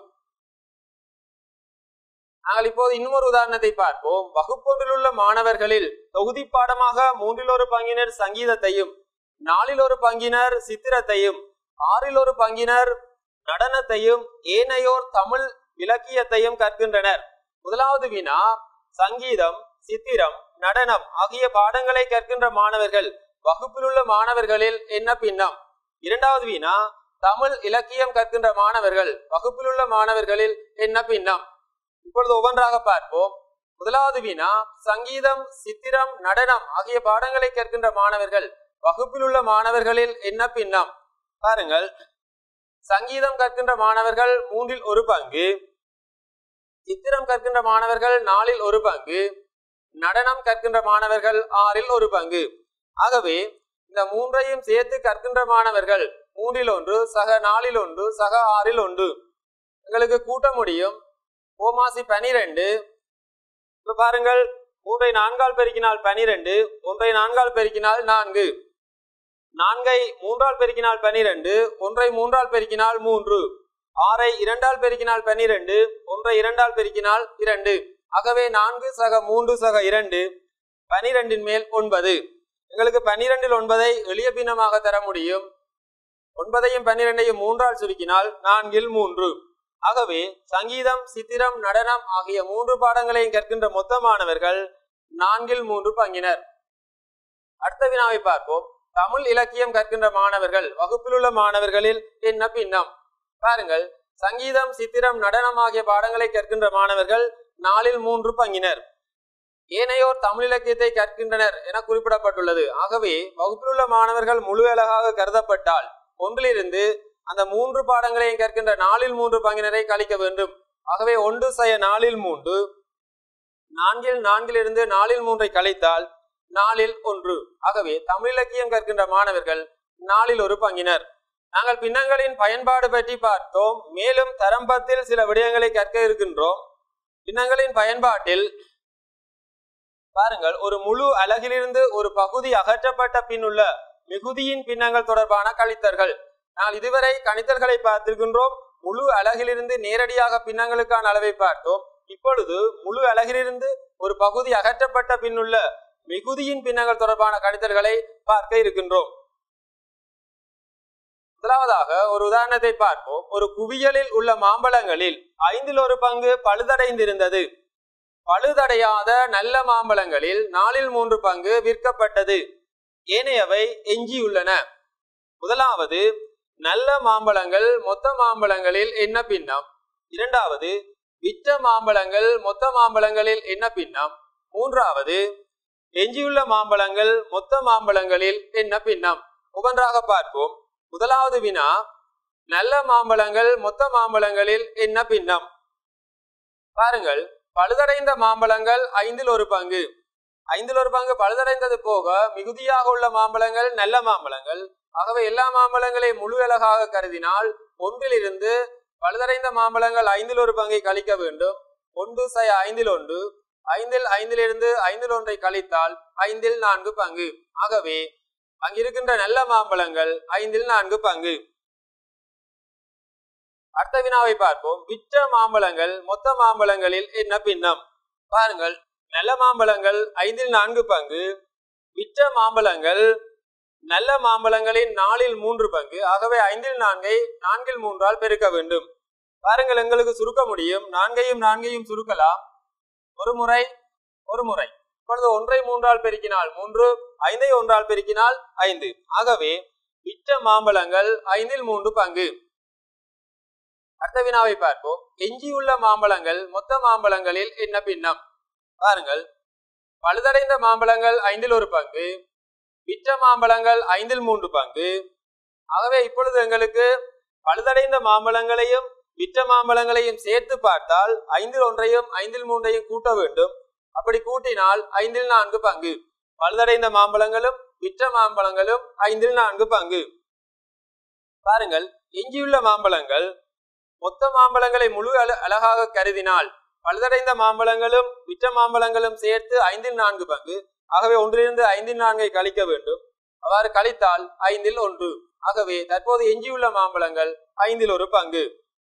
Speaker 1: நாங்கள் இப்போது இன்னும் ஒரு உதாரணத்தை பார்ப்போம் வகுப்பொன்றில் உள்ள மாணவர்களில் தொகுதி பாடமாக மூன்றில் ஒரு பங்கினர் சங்கீதத்தையும் நாலில் ஒரு பங்கினர் சித்திரத்தையும் ஆறில் ஒரு பங்கினர் நடனத்தையும் ஏனையோர் தமிழ் இலக்கியத்தையும் கற்கின்றனர் முதலாவது வினா சங்கீதம் சித்திரம் நடனம் ஆகிய பாடங்களை கற்கின்ற மாணவர்கள் வகுப்பில் உள்ள மாணவர்களில் என்ன பின்னம் இரண்டாவது வினா தமிழ் இலக்கியம் கற்கின்ற மாணவர்கள் வகுப்பில் உள்ள மாணவர்களில் என்ன பின்னம் இப்பொழுது ஒவ்வொன்றாக பார்ப்போம் முதலாவது வினா சங்கீதம் சித்திரம் நடனம் ஆகிய பாடங்களை கற்கின்ற மாணவர்கள் வகுப்பில் உள்ள மாணவர்களில் என்ன பின்னம் பாருங்கள் சங்கீதம் கற்கின்ற மாணவர்கள் மூன்றில் ஒரு பங்கு சித்திரம் கற்கின்ற மாணவர்கள் நாலில் ஒரு பங்கு நடனம் கற்கின்ற மாணவர்கள் ஆறில் ஒரு பங்கு ஆகவே இந்த மூன்றையும் சேர்த்து கற்கின்ற மாணவர்கள் மூன்றில் ஒன்று சக நாலில் ஒன்று சக ஆறில் ஒன்று எங்களுக்கு கூட்ட முடியும் ஓமாசி பனிரெண்டு இப்ப பாருங்கள் மூன்றை நான்கால் பெருக்கினால் பனிரெண்டு ஒன்றை நான்கால் பெருக்கினால் நான்கு நான்கை மூன்றால் பெருக்கினால் பனிரெண்டு ஒன்றை மூன்றால் பெருக்கினால் மூன்று ஆறை இரண்டால் பெருக்கினால் பனிரெண்டு ஒன்றை இரண்டால் பெருக்கினால் இரண்டு ஆகவே நான்கு சக மூன்று சக இரண்டு பனிரெண்டின் மேல் ஒன்பது எங்களுக்கு பனிரெண்டில் ஒன்பதை எளிய பின்னமாக தர முடியும் ஒன்பதையும் பன்னிரெண்டையும் மூன்றால் சுருக்கினால் நான்கில் மூன்று ஆகவே சங்கீதம் சித்திரம் நடனம் ஆகிய மூன்று பாடங்களையும் கற்கின்ற மொத்த மாணவர்கள் நான்கில் மூன்று பங்கினர் அடுத்த வினாவை பார்ப்போம் தமிழ் இலக்கியம் கற்கின்ற மாணவர்கள் வகுப்பில் உள்ள மாணவர்களில் என்ன பின்னம் பாருங்கள் சங்கீதம் சித்திரம் நடனம் ஆகிய பாடங்களை கற்கின்ற மாணவர்கள் நாலில் மூன்று பங்கினர் ஏனையோர் தமிழ் இலக்கியத்தை கற்கின்றனர் என குறிப்பிடப்பட்டுள்ளது ஆகவே வகுப்பில் உள்ள மாணவர்கள் முழு அழகாக கருதப்பட்டால் ஒன்றிலிருந்து அந்த மூன்று பாடங்களையும் கற்கின்ற நாலில் மூன்று பங்கினரை கழிக்க வேண்டும் ஆகவே ஒன்று செய்ய நாலில் மூன்று நான்கில் நான்கிலிருந்து நாலில் மூன்றை கழித்தால் நாலில் ஒன்று ஆகவே தமிழ் இலக்கியம் கற்கின்ற மாணவர்கள் நாலில் ஒரு பங்கினர் நாங்கள் பின்னங்களின் பயன்பாடு பற்றி பார்த்தோம் மேலும் தரம்பத்தில் சில விடயங்களை கற்க இருக்கின்றோம் பின்னங்களின் பயன்பாட்டில் பாருங்கள் ஒரு முழு அலகிலிருந்து ஒரு பகுதி அகற்றப்பட்ட பின்னுள்ள மிகுதியின் பின்னங்கள் தொடர்பான கழித்தல்கள் நாங்கள் இதுவரை கணித்தல்களை பார்த்திருக்கின்றோம் முழு அலகிலிருந்து நேரடியாக பின்னங்களுக்கான அளவை பார்த்தோம் இப்பொழுது முழு அலகிலிருந்து ஒரு பகுதி அகற்றப்பட்ட பின்னுள்ள மிகுதியின் பின்னங்கள் தொடர்பான கணித்தல்களை பார்க்க இருக்கின்றோம் முதலாவதாக ஒரு உதாரணத்தை பார்ப்போம் ஒரு குவியலில் உள்ள மாம்பழங்களில் ஐந்தில் ஒரு பங்கு பழுதடைந்திருந்தது பழுதடையாத நல்ல மாம்பழங்களில் நாலில் மூன்று பங்கு விற்கப்பட்டது ஏனையவை எஞ்சியுள்ளன முதலாவது நல்ல மாம்பழங்கள் மொத்த மாம்பழங்களில் என்ன பின்னம் இரண்டாவது விற்ற மாம்பழங்கள் மொத்த மாம்பழங்களில் என்ன பின்னம் மூன்றாவது எஞ்சியுள்ள மாம்பழங்கள் மொத்த மாம்பழங்களில் என்ன பின்னம் ஒவ்வொன்றாக பார்ப்போம் முதலாவது வினா நல்ல மாம்பழங்கள் மொத்த மாம்பழங்களில் என்ன பின்னம் பாருங்கள் பழுதடைந்த மாம்பழங்கள் ஐந்தில் ஒரு பங்கு ஐந்தில் ஒரு பங்கு பழுதடைந்தது போக மிகுதியாக உள்ள மாம்பழங்கள் நல்ல மாம்பழங்கள் ஆகவே எல்லா மாம்பழங்களை முழு அழகாக கருதினால் ஒன்றிலிருந்து பழுதடைந்த மாம்பழங்கள் ஐந்தில் ஒரு பங்கை கழிக்க வேண்டும் ஒன்று சை ஐந்தில் ஒன்று ஐந்தில் ஐந்திலிருந்து ஐந்தில் ஒன்றை கழித்தால் ஐந்தில் நான்கு பங்கு ஆகவே அங்கிருக்கின்ற நல்ல மாம்பழங்கள் ஐந்தில் நான்கு பங்கு அடுத்த வினாவை பார்ப்போம் விற்ற மாம்பழங்கள் மொத்த மாம்பழங்களில் என்ன பின்னம் பாருங்கள் நல்ல மாம்பழங்கள் ஐந்தில் நான்கு பங்கு விற்ற மாம்பழங்கள் நல்ல மாம்பழங்களின் நாலில் மூன்று பங்கு ஆகவே ஐந்தில் நான்கை நான்கில் மூன்றால் பெருக்க வேண்டும் பாருங்கள் எங்களுக்கு சுருக்க முடியும் நான்கையும் நான்கையும் சுருக்கலாம் ஒரு முறை ஒரு முறை இப்பொழுது ஒன்றை மூன்றால் பெருக்கினால் மூன்று ஐந்தை ஒன்றால் பெருக்கினால் ஐந்து ஆகவே விற்ற மாம்பழங்கள் ஐந்தில் மூன்று பங்கு அடுத்த வினாவை பார்ப்போம் எஞ்சியுள்ள மாம்பழங்கள் மொத்த மாம்பழங்களில் என்ன பின்னம் பாருங்கள் பழுதடைந்த மாம்பழங்கள் ஐந்தில் ஒரு பங்கு விற்ற மாம்பழங்கள் ஐந்தில் மூன்று பங்கு ஆகவே இப்பொழுது எங்களுக்கு பழுதடைந்த மாம்பழங்களையும் விற்ற மாம்பழங்களையும் சேர்த்து பார்த்தால் ஐந்தில் ஒன்றையும் ஐந்தில் மூன்றையும் கூட்ட வேண்டும் அப்படி கூட்டினால் ஐந்தில் நான்கு பங்கு பழுதடைந்த மாம்பழங்களும் விற்ற மாம்பழங்களும் ஐந்தில் நான்கு பங்கு பாருங்கள் எஞ்சியுள்ள மாம்பழங்கள் மொத்த மாம்பழங்களை முழு அழ- அழகாக கருதினால் பழுதடைந்த மாம்பழங்களும் விற்ற மாம்பழங்களும் சேர்த்து ஐந்தில் நான்கு பங்கு ஆகவே ஒன்றிலிருந்து ஐந்தில் நான்கை கழிக்க வேண்டும் அவ்வாறு கழித்தால் ஐந்தில் ஒன்று ஆகவே தற்போது எஞ்சியுள்ள மாம்பழங்கள் ஐந்தில் ஒரு பங்கு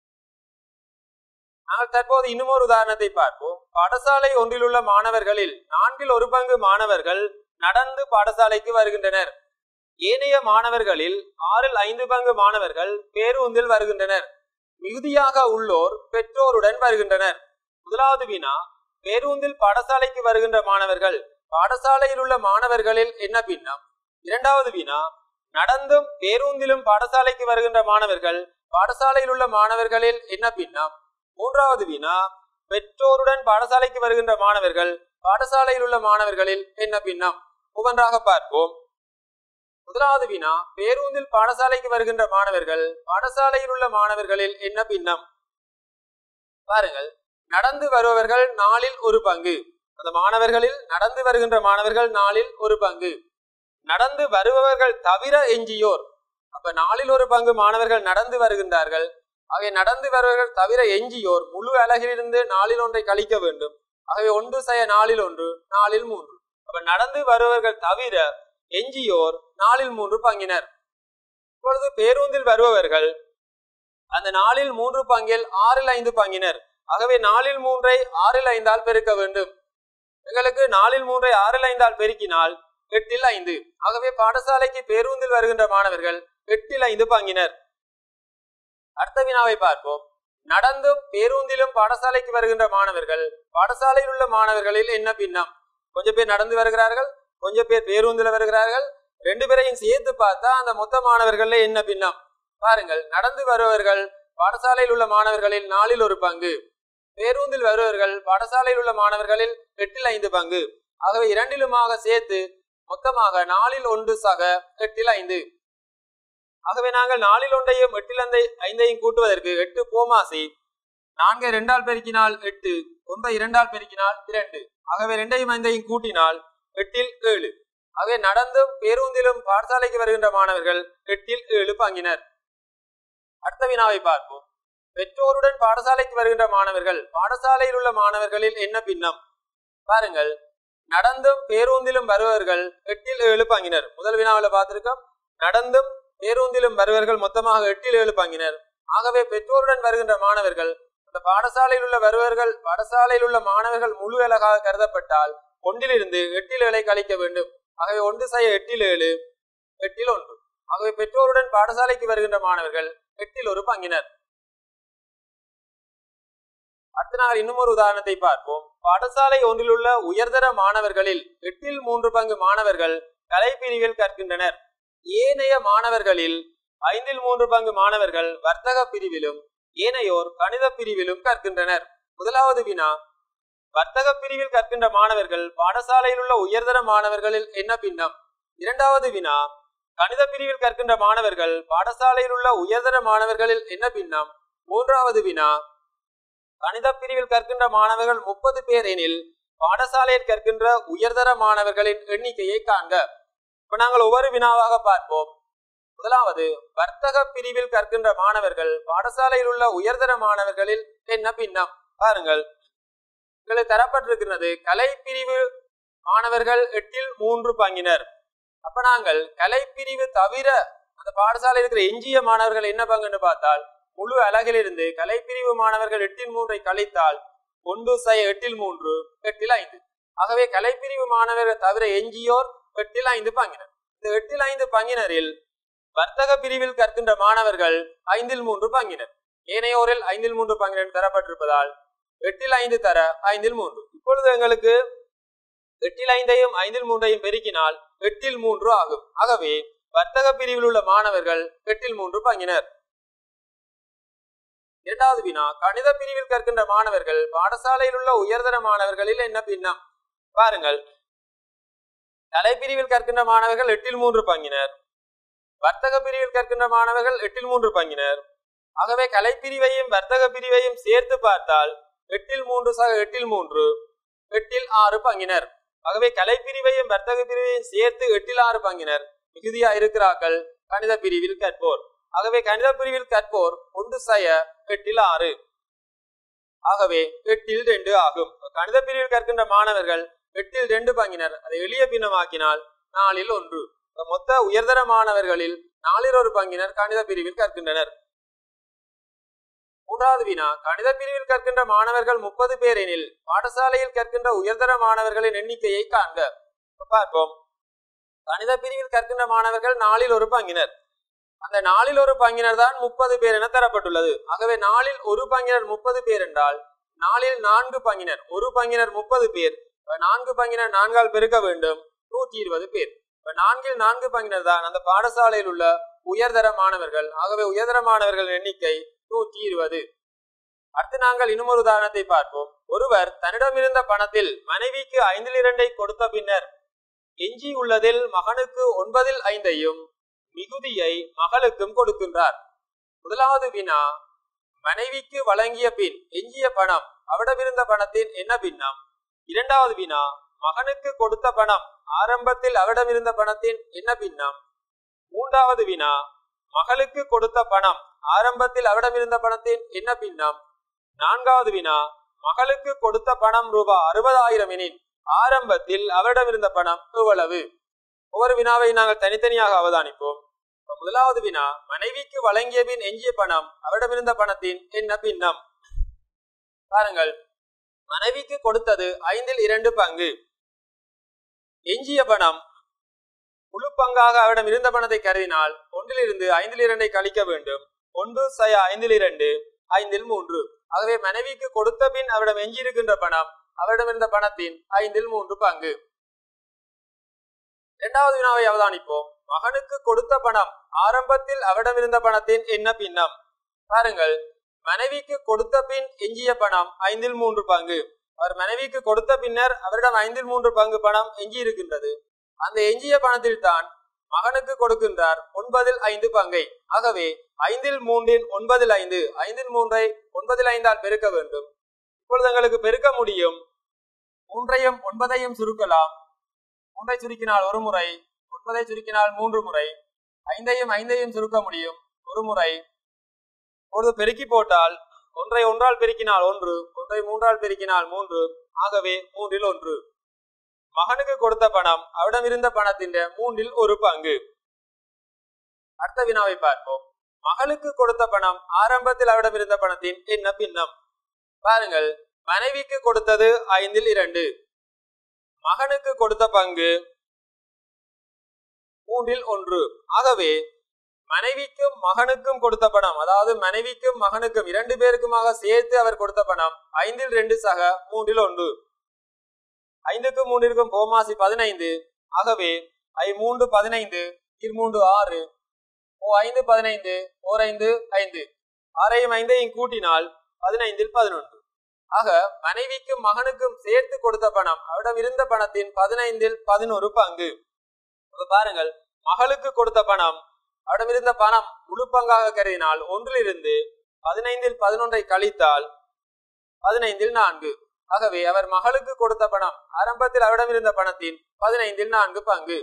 Speaker 1: நாங்கள் தற்போது இன்னும் ஒரு உதாரணத்தை பார்ப்போம் பாடசாலை ஒன்றில் உள்ள மாணவர்களில் நான்கில் ஒரு பங்கு மாணவர்கள் நடந்து பாடசாலைக்கு வருகின்றனர் ஏனைய மாணவர்களில் ஆறில் ஐந்து பங்கு மாணவர்கள் பேருந்தில் வருகின்றனர் மிகுதியாக உள்ளோர் பெற்றோருடன் வருகின்றனர் முதலாவது வினா பேருந்தில் பாடசாலைக்கு வருகின்ற மாணவர்கள் பாடசாலையில் உள்ள மாணவர்களில் என்ன பின்னம் இரண்டாவது வினா நடந்தும் பேருந்திலும் பாடசாலைக்கு வருகின்ற மாணவர்கள் பாடசாலையில் உள்ள மாணவர்களில் என்ன பின்னம் மூன்றாவது வினா பெற்றோருடன் பாடசாலைக்கு வருகின்ற மாணவர்கள் பாடசாலையில் உள்ள மாணவர்களில் என்ன பின்னம் ஒவ்வொன்றாக பார்ப்போம் முதலாவது வினா பேருந்தில் பாடசாலைக்கு வருகின்ற மாணவர்கள் பாடசாலையில் உள்ள மாணவர்களில் என்ன பின்னம் பாருங்கள் நடந்து வருபவர்கள் நாளில் ஒரு பங்கு அந்த மாணவர்களில் நடந்து வருகின்ற மாணவர்கள் நாளில் ஒரு பங்கு நடந்து வருபவர்கள் தவிர எஞ்சியோர் அப்ப நாளில் ஒரு பங்கு மாணவர்கள் நடந்து வருகின்றார்கள் ஆகவே நடந்து வருபவர்கள் தவிர எஞ்சியோர் முழு அலகிலிருந்து நாளில் ஒன்றை கழிக்க வேண்டும் ஆகவே ஒன்று செய்ய நாளில் ஒன்று நாளில் மூன்று அப்ப நடந்து வருபவர்கள் தவிர எஞ்சியோர் நாளில் மூன்று பங்கினர் இப்பொழுது பேருந்தில் வருபவர்கள் அந்த நாளில் மூன்று பங்கில் ஆறில் ஐந்து பங்கினர் ஆகவே நாளில் மூன்றை ஆறில் ஐந்தால் பெருக்க வேண்டும் எங்களுக்கு நாளில் மூன்றை ஆறில் ஐந்தால் பெருக்கினால் எட்டில் ஐந்து ஆகவே பாடசாலைக்கு பேருந்தில் வருகின்ற மாணவர்கள் எட்டில் ஐந்து பங்கினர் அடுத்த வினாவை பார்ப்போம் நடந்தும் பேருந்திலும் பாடசாலைக்கு வருகின்ற மாணவர்கள் பாடசாலையில் உள்ள மாணவர்களில் என்ன பின்னம் கொஞ்சம் பேர் நடந்து வருகிறார்கள் கொஞ்சம் பேர் பேருந்துல வருகிறார்கள் ரெண்டு பேரையும் சேர்த்து பார்த்தா அந்த மொத்த மாணவர்கள்ல என்ன பின்னம் பாருங்கள் நடந்து வருபவர்கள் பாடசாலையில் உள்ள மாணவர்களில் நாலில் ஒரு பங்கு பேருந்தில் வருபவர்கள் பாடசாலையில் உள்ள மாணவர்களில் எட்டில் ஐந்து பங்கு ஆகவே இரண்டிலுமாக சேர்த்து மொத்தமாக நாலில் ஒன்று சக எட்டில் ஐந்து ஆகவே நாங்கள் நாலில் ஒன்றையும் எட்டில் ஐந்தை ஐந்தையும் கூட்டுவதற்கு எட்டு போமாசி நான்கை இரண்டால் பெருக்கினால் எட்டு ஒன்றை இரண்டால் பெருக்கினால் இரண்டு ஆகவே இரண்டையும் ஐந்தையும் கூட்டினால் எட்டில் ஏழு ஆகவே நடந்தும் பேருந்திலும் பாடசாலைக்கு வருகின்ற மாணவர்கள் எட்டில் ஏழு பங்கினர் அடுத்த வினாவை பார்ப்போம் பெற்றோருடன் பாடசாலைக்கு வருகின்ற மாணவர்கள் பாடசாலையில் உள்ள மாணவர்களில் என்ன பின்னம் பாருங்கள் நடந்தும் பேருந்திலும் வருபவர்கள் எட்டில் ஏழு பங்கினர் முதல் வினாவில் பார்த்திருக்கோம் நடந்தும் பேருந்திலும் வருபவர்கள் மொத்தமாக எட்டில் ஏழு பங்கினர் ஆகவே பெற்றோருடன் வருகின்ற மாணவர்கள் அந்த பாடசாலையில் உள்ள வருவர்கள் பாடசாலையில் உள்ள மாணவர்கள் முழு அழகாக கருதப்பட்டால் ஒன்றிலிருந்து எட்டில் ஏழை கழிக்க வேண்டும் ஆகவே ஒன்று செய்ய எட்டில் ஏழு எட்டில் ஒன்று ஆகவே பெற்றோருடன் பாடசாலைக்கு வருகின்ற மாணவர்கள் எட்டில் ஒரு பங்கினர் அடுத்த நாள் இன்னும் ஒரு உதாரணத்தை பார்ப்போம் பாடசாலை ஒன்றிலுள்ள உயர்தர மாணவர்களில் எட்டில் மூன்று பங்கு மாணவர்கள் கலைப்பிரிவில் கற்கின்றனர் ஏனைய மாணவர்களில் ஐந்தில் மூன்று பங்கு மாணவர்கள் வர்த்தக பிரிவிலும் ஏனையோர் கணித பிரிவிலும் கற்கின்றனர் முதலாவது வினா வர்த்தக பிரிவில் கற்கின்ற மாணவர்கள் பாடசாலையில் உள்ள உயர்தர மாணவர்களில் என்ன பின்னம் இரண்டாவது வினா கணித பிரிவில் கற்கின்ற மாணவர்கள் பாடசாலையில் உள்ள உயர்தர மாணவர்களில் என்ன பின்னம் மூன்றாவது வினா கணித பிரிவில் கற்கின்ற மாணவர்கள் முப்பது பேர் எனில் பாடசாலையில் கற்கின்ற உயர்தர மாணவர்களின் எண்ணிக்கையை காண்க இப்ப நாங்கள் ஒவ்வொரு வினாவாக பார்ப்போம் முதலாவது வர்த்தக பிரிவில் கற்கின்ற மாணவர்கள் பாடசாலையில் உள்ள உயர்தர மாணவர்களில் என்ன பின்னம் பாருங்கள் உங்களுக்கு தரப்பட்டிருக்கிறது கலை பிரிவு மாணவர்கள் எட்டில் மூன்று பங்கினர் அப்ப நாங்கள் கலை பிரிவு தவிர அந்த பாடசாலையில் இருக்கிற எஞ்சிய மாணவர்கள் என்ன பங்குன்னு பார்த்தால் முழு அலகிலிருந்து கலைப்பிரிவு மாணவர்கள் எட்டில் மூன்றை கழித்தால் ஒன்று செய்ய எட்டில் மூன்று எட்டில் ஐந்து ஆகவே கலைப்பிரிவு மாணவர்கள் தவிர எஞ்சியோர் எட்டில் ஐந்து பங்கினர் இந்த எட்டில் ஐந்து பங்கினரில் வர்த்தக பிரிவில் கற்கின்ற மாணவர்கள் ஐந்தில் மூன்று பங்கினர் ஏனையோரில் ஐந்தில் மூன்று பங்கினர் தரப்பட்டிருப்பதால் எட்டில் ஐந்து தர ஐந்தில் மூன்று இப்பொழுது எங்களுக்கு எட்டில் ஐந்தையும் ஐந்தில் மூன்றையும் பெருக்கினால் எட்டில் மூன்று ஆகும் ஆகவே வர்த்தக பிரிவில் உள்ள மாணவர்கள் எட்டில் மூன்று பங்கினர் இரண்டாவது வினா கணித பிரிவில் கற்கின்ற மாணவர்கள் பாடசாலையில் உள்ள உயர்தர மாணவர்களில் என்ன பின்னம் பாருங்கள் கலைப்பிரிவில் கற்கின்ற மாணவர்கள் எட்டில் மூன்று பங்கினர் வர்த்தக பிரிவில் கற்கின்ற மாணவர்கள் எட்டில் மூன்று பங்கினர் ஆகவே கலைப்பிரிவையும் வர்த்தக பிரிவையும் சேர்த்து பார்த்தால் எட்டில் மூன்று சக எட்டில் மூன்று எட்டில் ஆறு பங்கினர் ஆகவே கலைப்பிரிவையும் வர்த்தக பிரிவையும் சேர்த்து எட்டில் ஆறு பங்கினர் மிகுதியா இருக்கிறார்கள் கணித பிரிவில் கற்போர் ஆகவே கணித பிரிவில் கற்போர் ஒன்று சய எட்டில் ஆறு ஆகவே எட்டில் ரெண்டு ஆகும் கணித பிரிவில் கற்கின்ற மாணவர்கள் எட்டில் ரெண்டு பங்கினர் அதை எளிய பின்னமாக்கினால் நாலில் ஒன்று மொத்த உயர்தர மாணவர்களில் நாலில் ஒரு பங்கினர் கணித பிரிவில் கற்கின்றனர் மூன்றாவது வினா கணித பிரிவில் கற்கின்ற மாணவர்கள் முப்பது பேர் எனில் பாடசாலையில் கற்கின்ற உயர்தர மாணவர்களின் எண்ணிக்கையை காண்க பார்ப்போம் கணித பிரிவில் கற்கின்ற மாணவர்கள் நாலில் ஒரு பங்கினர் அந்த நாளில் ஒரு பங்கினர் தான் முப்பது பேர் என தரப்பட்டுள்ளது ஆகவே நாளில் ஒரு பங்கினர் முப்பது பேர் என்றால் நாளில் நான்கு பங்கினர் ஒரு பங்கினர் முப்பது பேர் நான்கு பங்கினர் நான்கால் பெருக்க வேண்டும் நூற்றி இருபது பேர் நான்கில் நான்கு பங்கினர் தான் அந்த பாடசாலையில் உள்ள உயர்தர மாணவர்கள் ஆகவே உயர்தர மாணவர்கள் எண்ணிக்கை நூற்றி இருபது அடுத்து நாங்கள் இன்னும் ஒரு உதாரணத்தை பார்ப்போம் ஒருவர் தன்னிடமிருந்த பணத்தில் மனைவிக்கு ஐந்தில் இரண்டை கொடுத்த பின்னர் எஞ்சி உள்ளதில் மகனுக்கு ஒன்பதில் ஐந்தையும் மிகுதியை மகளுக்கும் கொடுக்கின்றார் முதலாவது வினா மனைவிக்கு வழங்கிய பின் எஞ்சிய பணம் அவடமிருந்த பணத்தின் என்ன பின்னம் இரண்டாவது வினா மகனுக்கு கொடுத்த பணம் ஆரம்பத்தில் அவரிடமிருந்த பணத்தின் என்ன பின்னம் மூன்றாவது வினா மகளுக்கு கொடுத்த பணம் ஆரம்பத்தில் அவரிடமிருந்த பணத்தின் என்ன பின்னம் நான்காவது வினா மகளுக்கு கொடுத்த பணம் ரூபாய் அறுபதாயிரம் எனின் ஆரம்பத்தில் அவரிடமிருந்த பணம் எவ்வளவு ஒவ்வொரு வினாவை நாங்கள் தனித்தனியாக அவதானிப்போம் முதலாவது வினா மனைவிக்கு வழங்கிய பின் எஞ்சிய பணம் அவரிடமிருந்த பணத்தின் என்ன பின்னம் பாருங்கள் மனைவிக்கு கொடுத்தது ஐந்தில் இரண்டு பங்கு எஞ்சிய பணம் முழு பங்காக அவரிடம் இருந்த பணத்தை கருதினால் ஒன்றிலிருந்து ஐந்தில் இரண்டை கழிக்க வேண்டும் ஒன்று சய ஐந்தில் இரண்டு ஐந்தில் மூன்று ஆகவே மனைவிக்கு கொடுத்த பின் அவரிடம் எஞ்சியிருக்கின்ற பணம் அவரிடம் இருந்த பணத்தின் ஐந்தில் மூன்று பங்கு இரண்டாவது வினாவை அவதானிப்போம் மகனுக்கு கொடுத்த பணம் ஆரம்பத்தில் அவரிடம் இருந்த பணத்தின் என்ன பின்னம் பாருங்கள் மனைவிக்கு கொடுத்த பின் எஞ்சிய பணம் ஐந்தில் மூன்று பங்கு அவர் மனைவிக்கு கொடுத்த பின்னர் அவரிடம் ஐந்தில் மூன்று பங்கு பணம் எஞ்சி இருக்கின்றது அந்த எஞ்சிய பணத்தில் தான் மகனுக்கு கொடுக்கின்றார் ஒன்பதில் ஐந்து பங்கை ஆகவே ஐந்தில் மூன்றில் ஒன்பதில் ஐந்து ஐந்தில் மூன்றை ஒன்பதில் ஐந்தால் பெருக்க வேண்டும் இப்பொழுது எங்களுக்கு பெருக்க முடியும் மூன்றையும் ஒன்பதையும் சுருக்கலாம் மூன்றை சுருக்கினால் ஒரு முறை ஒன்பதை சுருக்கினால் மூன்று முறை ஐந்தையும் ஐந்தையும் சுருக்க முடியும் ஒரு முறை பொழுது பெருக்கி போட்டால் ஒன்றை ஒன்றால் பெருக்கினால் ஒன்று ஒன்றை மூன்றால் பெருக்கினால் மூன்று ஆகவே மூன்றில் ஒன்று மகனுக்கு கொடுத்த பணம் அவரிடம் இருந்த பணத்தின் மூன்றில் ஒரு பங்கு அடுத்த வினாவை பார்ப்போம் மகளுக்கு கொடுத்த பணம் ஆரம்பத்தில் அவரிடம் இருந்த பணத்தின் என்ன பின்னம் பாருங்கள் மனைவிக்கு கொடுத்தது ஐந்தில் இரண்டு மகனுக்கு கொடுத்த பங்கு மூன்றில் ஒன்று ஆகவே மனைவிக்கும் மகனுக்கும் கொடுத்த பணம் அதாவது மனைவிக்கும் மகனுக்கும் இரண்டு பேருக்குமாக சேர்த்து அவர் கொடுத்த பணம் ஐந்தில் ரெண்டு சக மூன்றில் ஒன்று ஐந்துக்கும் மூன்றிற்கும் போமாசி பதினைந்து ஆகவே ஐ மூன்று பதினைந்து மூன்று ஆறு ஓ ஐந்து பதினைந்து ஓர் ஐந்து ஐந்து ஆறையும் ஐந்தையும் கூட்டினால் பதினைந்தில் பதினொன்று ஆக மனைவிக்கும் மகனுக்கும் சேர்த்து கொடுத்த பணம் அவரிடம் இருந்த பணத்தின் பதினைந்தில் பதினோரு பங்கு பாருங்கள் மகளுக்கு கொடுத்த பணம் அவரிடம் இருந்த பணம் முழு பங்காக கருதினால் ஒன்றிலிருந்து பதினைந்தில் பதினொன்றை கழித்தால் பதினைந்தில் நான்கு ஆகவே அவர் மகளுக்கு கொடுத்த பணம் ஆரம்பத்தில் அவரிடம் இருந்த பணத்தின் பதினைந்தில் நான்கு பங்கு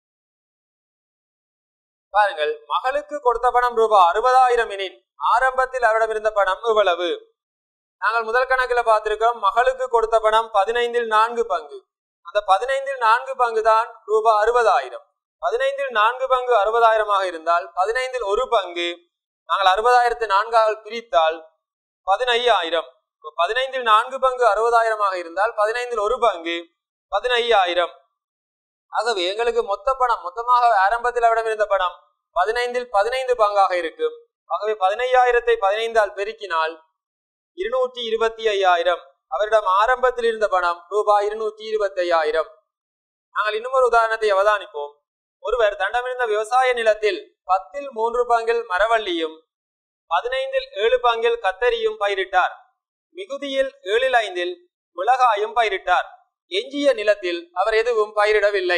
Speaker 1: பாருங்கள் மகளுக்கு கொடுத்த பணம் ரூபாய் அறுபதாயிரம் எனின் ஆரம்பத்தில் அவரிடம் இருந்த பணம் இவ்வளவு நாங்கள் முதல் கணக்கில் பார்த்திருக்கோம் மகளுக்கு கொடுத்த பணம் பதினைந்தில் நான்கு பங்கு அந்த பதினைந்தில் நான்கு பங்கு தான் ரூபாய் அறுபதாயிரம் பதினைந்தில் நான்கு பங்கு அறுபதாயிரமாக இருந்தால் பதினைந்தில் ஒரு பங்கு நாங்கள் அறுபதாயிரத்து நான்காக பிரித்தால் பதினையாயிரம் பதினைந்தில் நான்கு பங்கு அறுபதாயிரமாக இருந்தால் பதினைந்தில் ஒரு பங்கு பதினையாயிரம் ஆகவே எங்களுக்கு மொத்த பணம் மொத்தமாக ஆரம்பத்தில் அவரிடம் இருந்த பணம் பதினைந்தில் பதினைந்து பங்காக இருக்கும் ஆகவே பதினையாயிரத்தை பதினைந்தால் பெருக்கினால் இருநூற்றி இருபத்தி ஐயாயிரம் அவரிடம் ஆரம்பத்தில் இருந்த பணம் ரூபாய் இருநூற்றி இருபத்தி ஐயாயிரம் நாங்கள் இன்னும் ஒரு உதாரணத்தை அவதானிப்போம் ஒருவர் தண்டமிருந்த விவசாய நிலத்தில் பத்தில் மூன்று பங்கில் மரவள்ளியும் பதினைந்தில் ஏழு பங்கில் கத்தரியும் பயிரிட்டார் மிகுதியில் ஏழில் ஐந்தில் மிளகாயும் பயிரிட்டார் எஞ்சிய நிலத்தில் அவர் எதுவும் பயிரிடவில்லை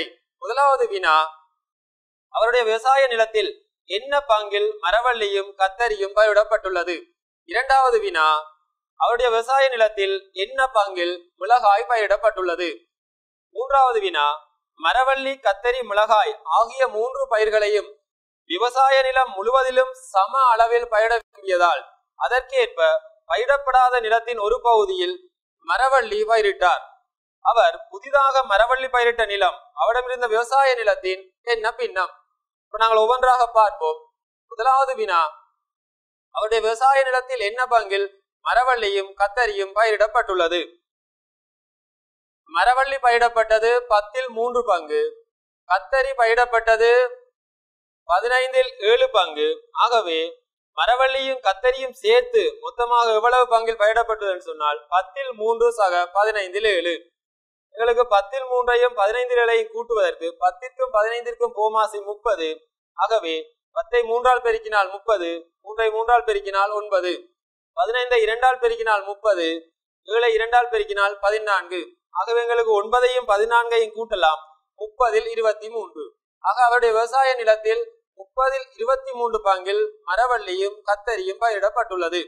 Speaker 1: முதலாவது வினா அவருடைய விவசாய நிலத்தில் என்ன பங்கில் மரவள்ளியும் கத்தரியும் பயிரிடப்பட்டுள்ளது இரண்டாவது வினா அவருடைய விவசாய நிலத்தில் என்ன பங்கில் மிளகாய் பயிரிடப்பட்டுள்ளது மூன்றாவது வினா மரவள்ளி கத்தரி மிளகாய் ஆகிய மூன்று பயிர்களையும் விவசாய நிலம் முழுவதிலும் சம அளவில் பயிரிட விரும்பியதால் அதற்கேற்ப பயிரிடப்படாத நிலத்தின் ஒரு பகுதியில் மரவள்ளி பயிரிட்டார் அவர் புதிதாக மரவள்ளி பயிரிட்ட நிலம் அவரிடமிருந்த விவசாய நிலத்தின் என்ன பின்னம் இப்ப நாங்கள் ஒவ்வொன்றாக பார்ப்போம் முதலாவது வினா அவருடைய விவசாய நிலத்தில் என்ன பங்கில் மரவள்ளியும் கத்தரியும் பயிரிடப்பட்டுள்ளது மரவள்ளி பயிரிடப்பட்டது பத்தில் மூன்று பங்கு கத்தரி பயிரிடப்பட்டது பதினைந்தில் ஏழு பங்கு ஆகவே மரவள்ளியும் கத்தரியும் சேர்த்து மொத்தமாக எவ்வளவு பங்கில் பயிரிடப்பட்டதுன்னு சொன்னால் பத்தில் மூன்று சக பதினைந்தில் ஏழு எங்களுக்கு பத்தில் மூன்றையும் பதினைந்தில் ஏழையும் கூட்டுவதற்கு பத்திற்கும் பதினைந்திற்கும் போமாசி முப்பது ஆகவே பத்தை மூன்றால் பெருக்கினால் முப்பது மூன்றை மூன்றால் பெருக்கினால் ஒன்பது பதினைந்தை இரண்டால் பெருக்கினால் முப்பது ஏழை இரண்டால் பெருக்கினால் பதினான்கு ஆகவே எங்களுக்கு ஒன்பதையும் பதினான்கையும் கூட்டலாம் முப்பதில் இருபத்தி மூன்று ஆக அவருடைய விவசாய நிலத்தில் முப்பதில் இருபத்தி மூன்று பங்கில் மரவள்ளியும் கத்தரியும் பயிரிடப்பட்டுள்ளது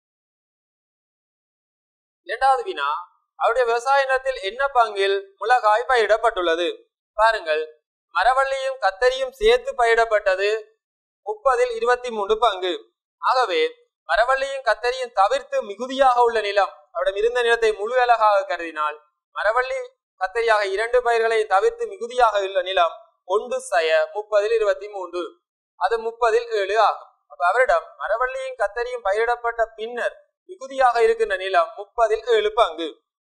Speaker 1: இரண்டாவது வினா அவருடைய விவசாய நிலத்தில் என்ன பங்கில் மிளகாய் பயிரிடப்பட்டுள்ளது பாருங்கள் மரவள்ளியும் கத்தரியும் சேர்த்து பயிரிடப்பட்டது முப்பதில் இருபத்தி மூன்று பங்கு ஆகவே மரவள்ளியும் கத்தரியும் தவிர்த்து மிகுதியாக உள்ள நிலம் அவரிடம் இருந்த நிலத்தை முழு அழகாக கருதினால் மரவள்ளி கத்தரியாக இரண்டு பயிர்களை தவிர்த்து மிகுதியாக உள்ள நிலம் ஒன்று சய முப்பதில் இருபத்தி மூன்று அது முப்பதில் ஏழு ஆகும் அப்ப அவரிடம் மரவள்ளியும் கத்தரியும் பயிரிடப்பட்ட பின்னர் மிகுதியாக இருக்கின்ற நிலம் முப்பதில் ஏழு பங்கு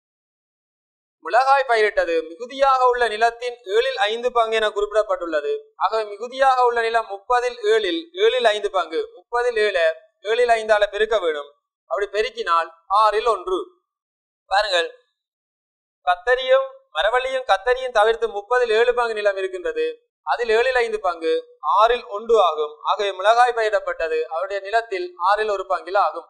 Speaker 1: மிளகாய் பயிரிட்டது மிகுதியாக உள்ள நிலத்தின் ஏழில் ஐந்து பங்கு என குறிப்பிடப்பட்டுள்ளது ஆகவே மிகுதியாக உள்ள நிலம் முப்பதில் ஏழில் ஏழில் ஐந்து பங்கு முப்பதில் ஏழு ஏழில் ஐந்தால பெருக்க வேணும் அப்படி பெருக்கினால் ஆறில் ஒன்று பாருங்கள் கத்தரியும் மரவள்ளியும் கத்தரியும் தவிர்த்து முப்பதில் ஏழு பங்கு நிலம் இருக்கின்றது அதில் ஏழில் ஐந்து பங்கு ஆறில் ஒன்று ஆகும் ஆகவே மிளகாய் பயிரிடப்பட்டது அவருடைய நிலத்தில் ஆறில் ஒரு பங்கில் ஆகும்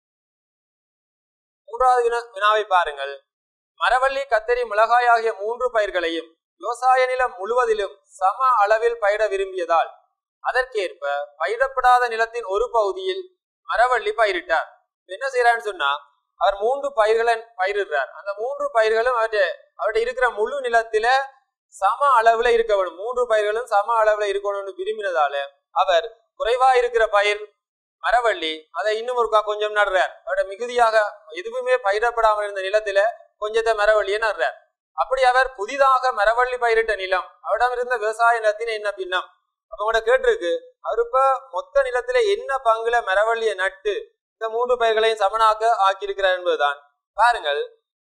Speaker 1: மூன்றாவது வினா வினாவை பாருங்கள் மரவள்ளி கத்தரி மிளகாய் ஆகிய மூன்று பயிர்களையும் விவசாய நிலம் முழுவதிலும் சம அளவில் பயிட விரும்பியதால் அதற்கேற்ப பயிரிடப்படாத நிலத்தின் ஒரு பகுதியில் மரவள்ளி பயிரிட்டார் என்ன செய்யறான்னு சொன்னா அவர் மூன்று பயிர்களை பயிரிடுறார் அந்த மூன்று பயிர்களும் அவருடைய அவருடைய இருக்கிற முழு நிலத்தில சம அளவுல இருக்க வேணும் மூன்று பயிர்களும் சம அளவுல இருக்கணும்னு விரும்பினதால அவர் குறைவா இருக்கிற பயிர் மரவள்ளி அதை இன்னும் ஒருக்கா கொஞ்சம் நடுறார் அவருடைய மிகுதியாக எதுவுமே பயிரிடப்படாமல் இருந்த நிலத்தில கொஞ்சத்தை மரவள்ளியை நடுறார் அப்படி அவர் புதிதாக மரவள்ளி பயிரிட்ட நிலம் அவரிடம் இருந்த விவசாய நிலத்தின் என்ன பின்னம் அப்ப உங்களோட கேட்டிருக்கு அவர் இப்ப மொத்த நிலத்தில என்ன பங்குல மரவள்ளியை நட்டு இந்த மூன்று பயிர்களையும் சமனாக்க ஆக்கியிருக்கிறார் என்பதுதான் பாருங்கள்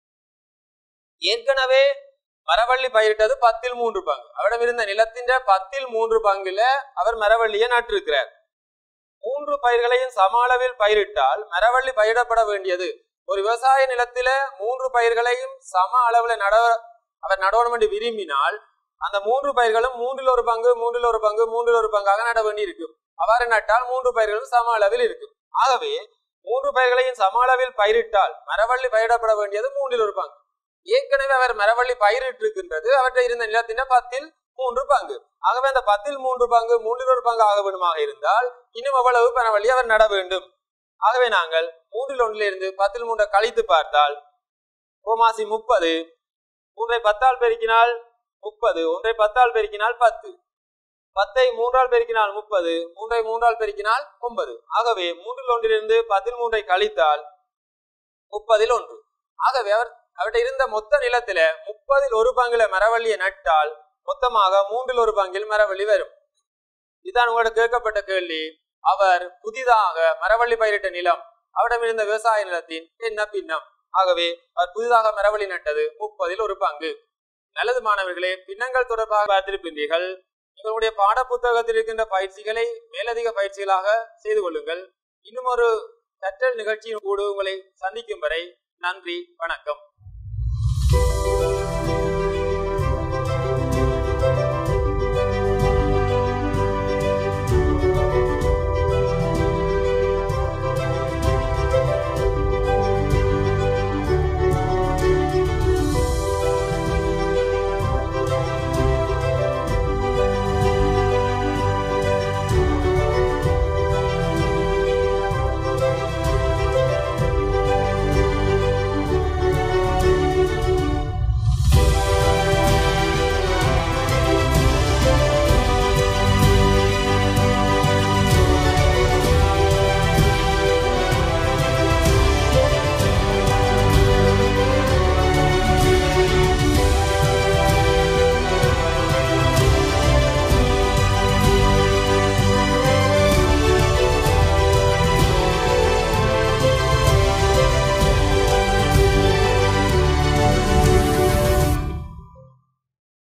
Speaker 1: ஏற்கனவே மரவள்ளி பயிரிட்டது பத்தில் மூன்று பங்கு அவரிடம் இருந்த நிலத்தின் பத்தில் மூன்று பங்குல அவர் மரவள்ளியை நட்டிருக்கிறார் மூன்று பயிர்களையும் சம அளவில் பயிரிட்டால் மரவள்ளி பயிரிடப்பட வேண்டியது ஒரு விவசாய நிலத்தில மூன்று பயிர்களையும் சம அளவுல நட அவர் நடவணும் என்று விரும்பினால் அந்த மூன்று பயிர்களும் மூன்றில் ஒரு பங்கு மூன்றில் ஒரு பங்கு மூன்றில் ஒரு பங்காக நட வேண்டி இருக்கும் அவ்வாறு நட்டால் மூன்று பயிர்களும் சம அளவில் இருக்கும் ஆகவே மூன்று பயிர்களையும் சம அளவில் பயிரிட்டால் மரவள்ளி பயிரிடப்பட வேண்டியது மூன்றில் ஒரு பங்கு ஏற்கனவே அவர் மரவள்ளி பயிரிட்டு இருக்கின்றது அவற்றை இருந்த நிலத்தின பத்தில் மூன்று பங்கு ஆகவே அந்த பத்தில் மூன்று பங்கு மூன்றில் ஒரு பங்கு ஆக வேண்டுமாக இருந்தால் இன்னும் எவ்வளவு மரவள்ளி அவர் நட வேண்டும் ஆகவே நாங்கள் மூன்றில் ஒன்றிலிருந்து பத்தில் மூன்றை கழித்து பார்த்தால் கோமாசி முப்பது மூன்றை பத்தால் பெருக்கினால் முப்பது ஒன்றை பத்தால் பெருக்கினால் பத்து பத்தை மூன்றால் பெருக்கினால் முப்பது மூன்றை மூன்றால் பெருக்கினால் ஒன்பது ஆகவே மூன்றில் ஒன்றிலிருந்து பத்தில் மூன்றை கழித்தால் முப்பதில் ஒன்று ஆகவே அவர் அவர்கிட்ட இருந்த மொத்த நிலத்தில முப்பதில் ஒரு பங்குல மரவள்ளியை நட்டால் மொத்தமாக மூன்றில் ஒரு பங்கில் மரவள்ளி வரும் இதுதான் உங்களோட கேட்கப்பட்ட கேள்வி அவர் புதிதாக மரவள்ளி பயிரிட்ட நிலம் அவரிடம் இருந்த விவசாய நிலத்தின் என்ன பின்னம் ஆகவே அவர் புதிதாக மரவள்ளி நட்டது முப்பதில் ஒரு பங்கு நல்லது மாணவர்களே பின்னங்கள் தொடர்பாக பார்த்திருக்கின்றீர்கள் உங்களுடைய பாட புத்தகத்தில் இருக்கின்ற பயிற்சிகளை மேலதிக பயிற்சிகளாக செய்து கொள்ளுங்கள் இன்னும் ஒரு கற்றல் நிகழ்ச்சியின் கூட உங்களை சந்திக்கும் வரை நன்றி வணக்கம்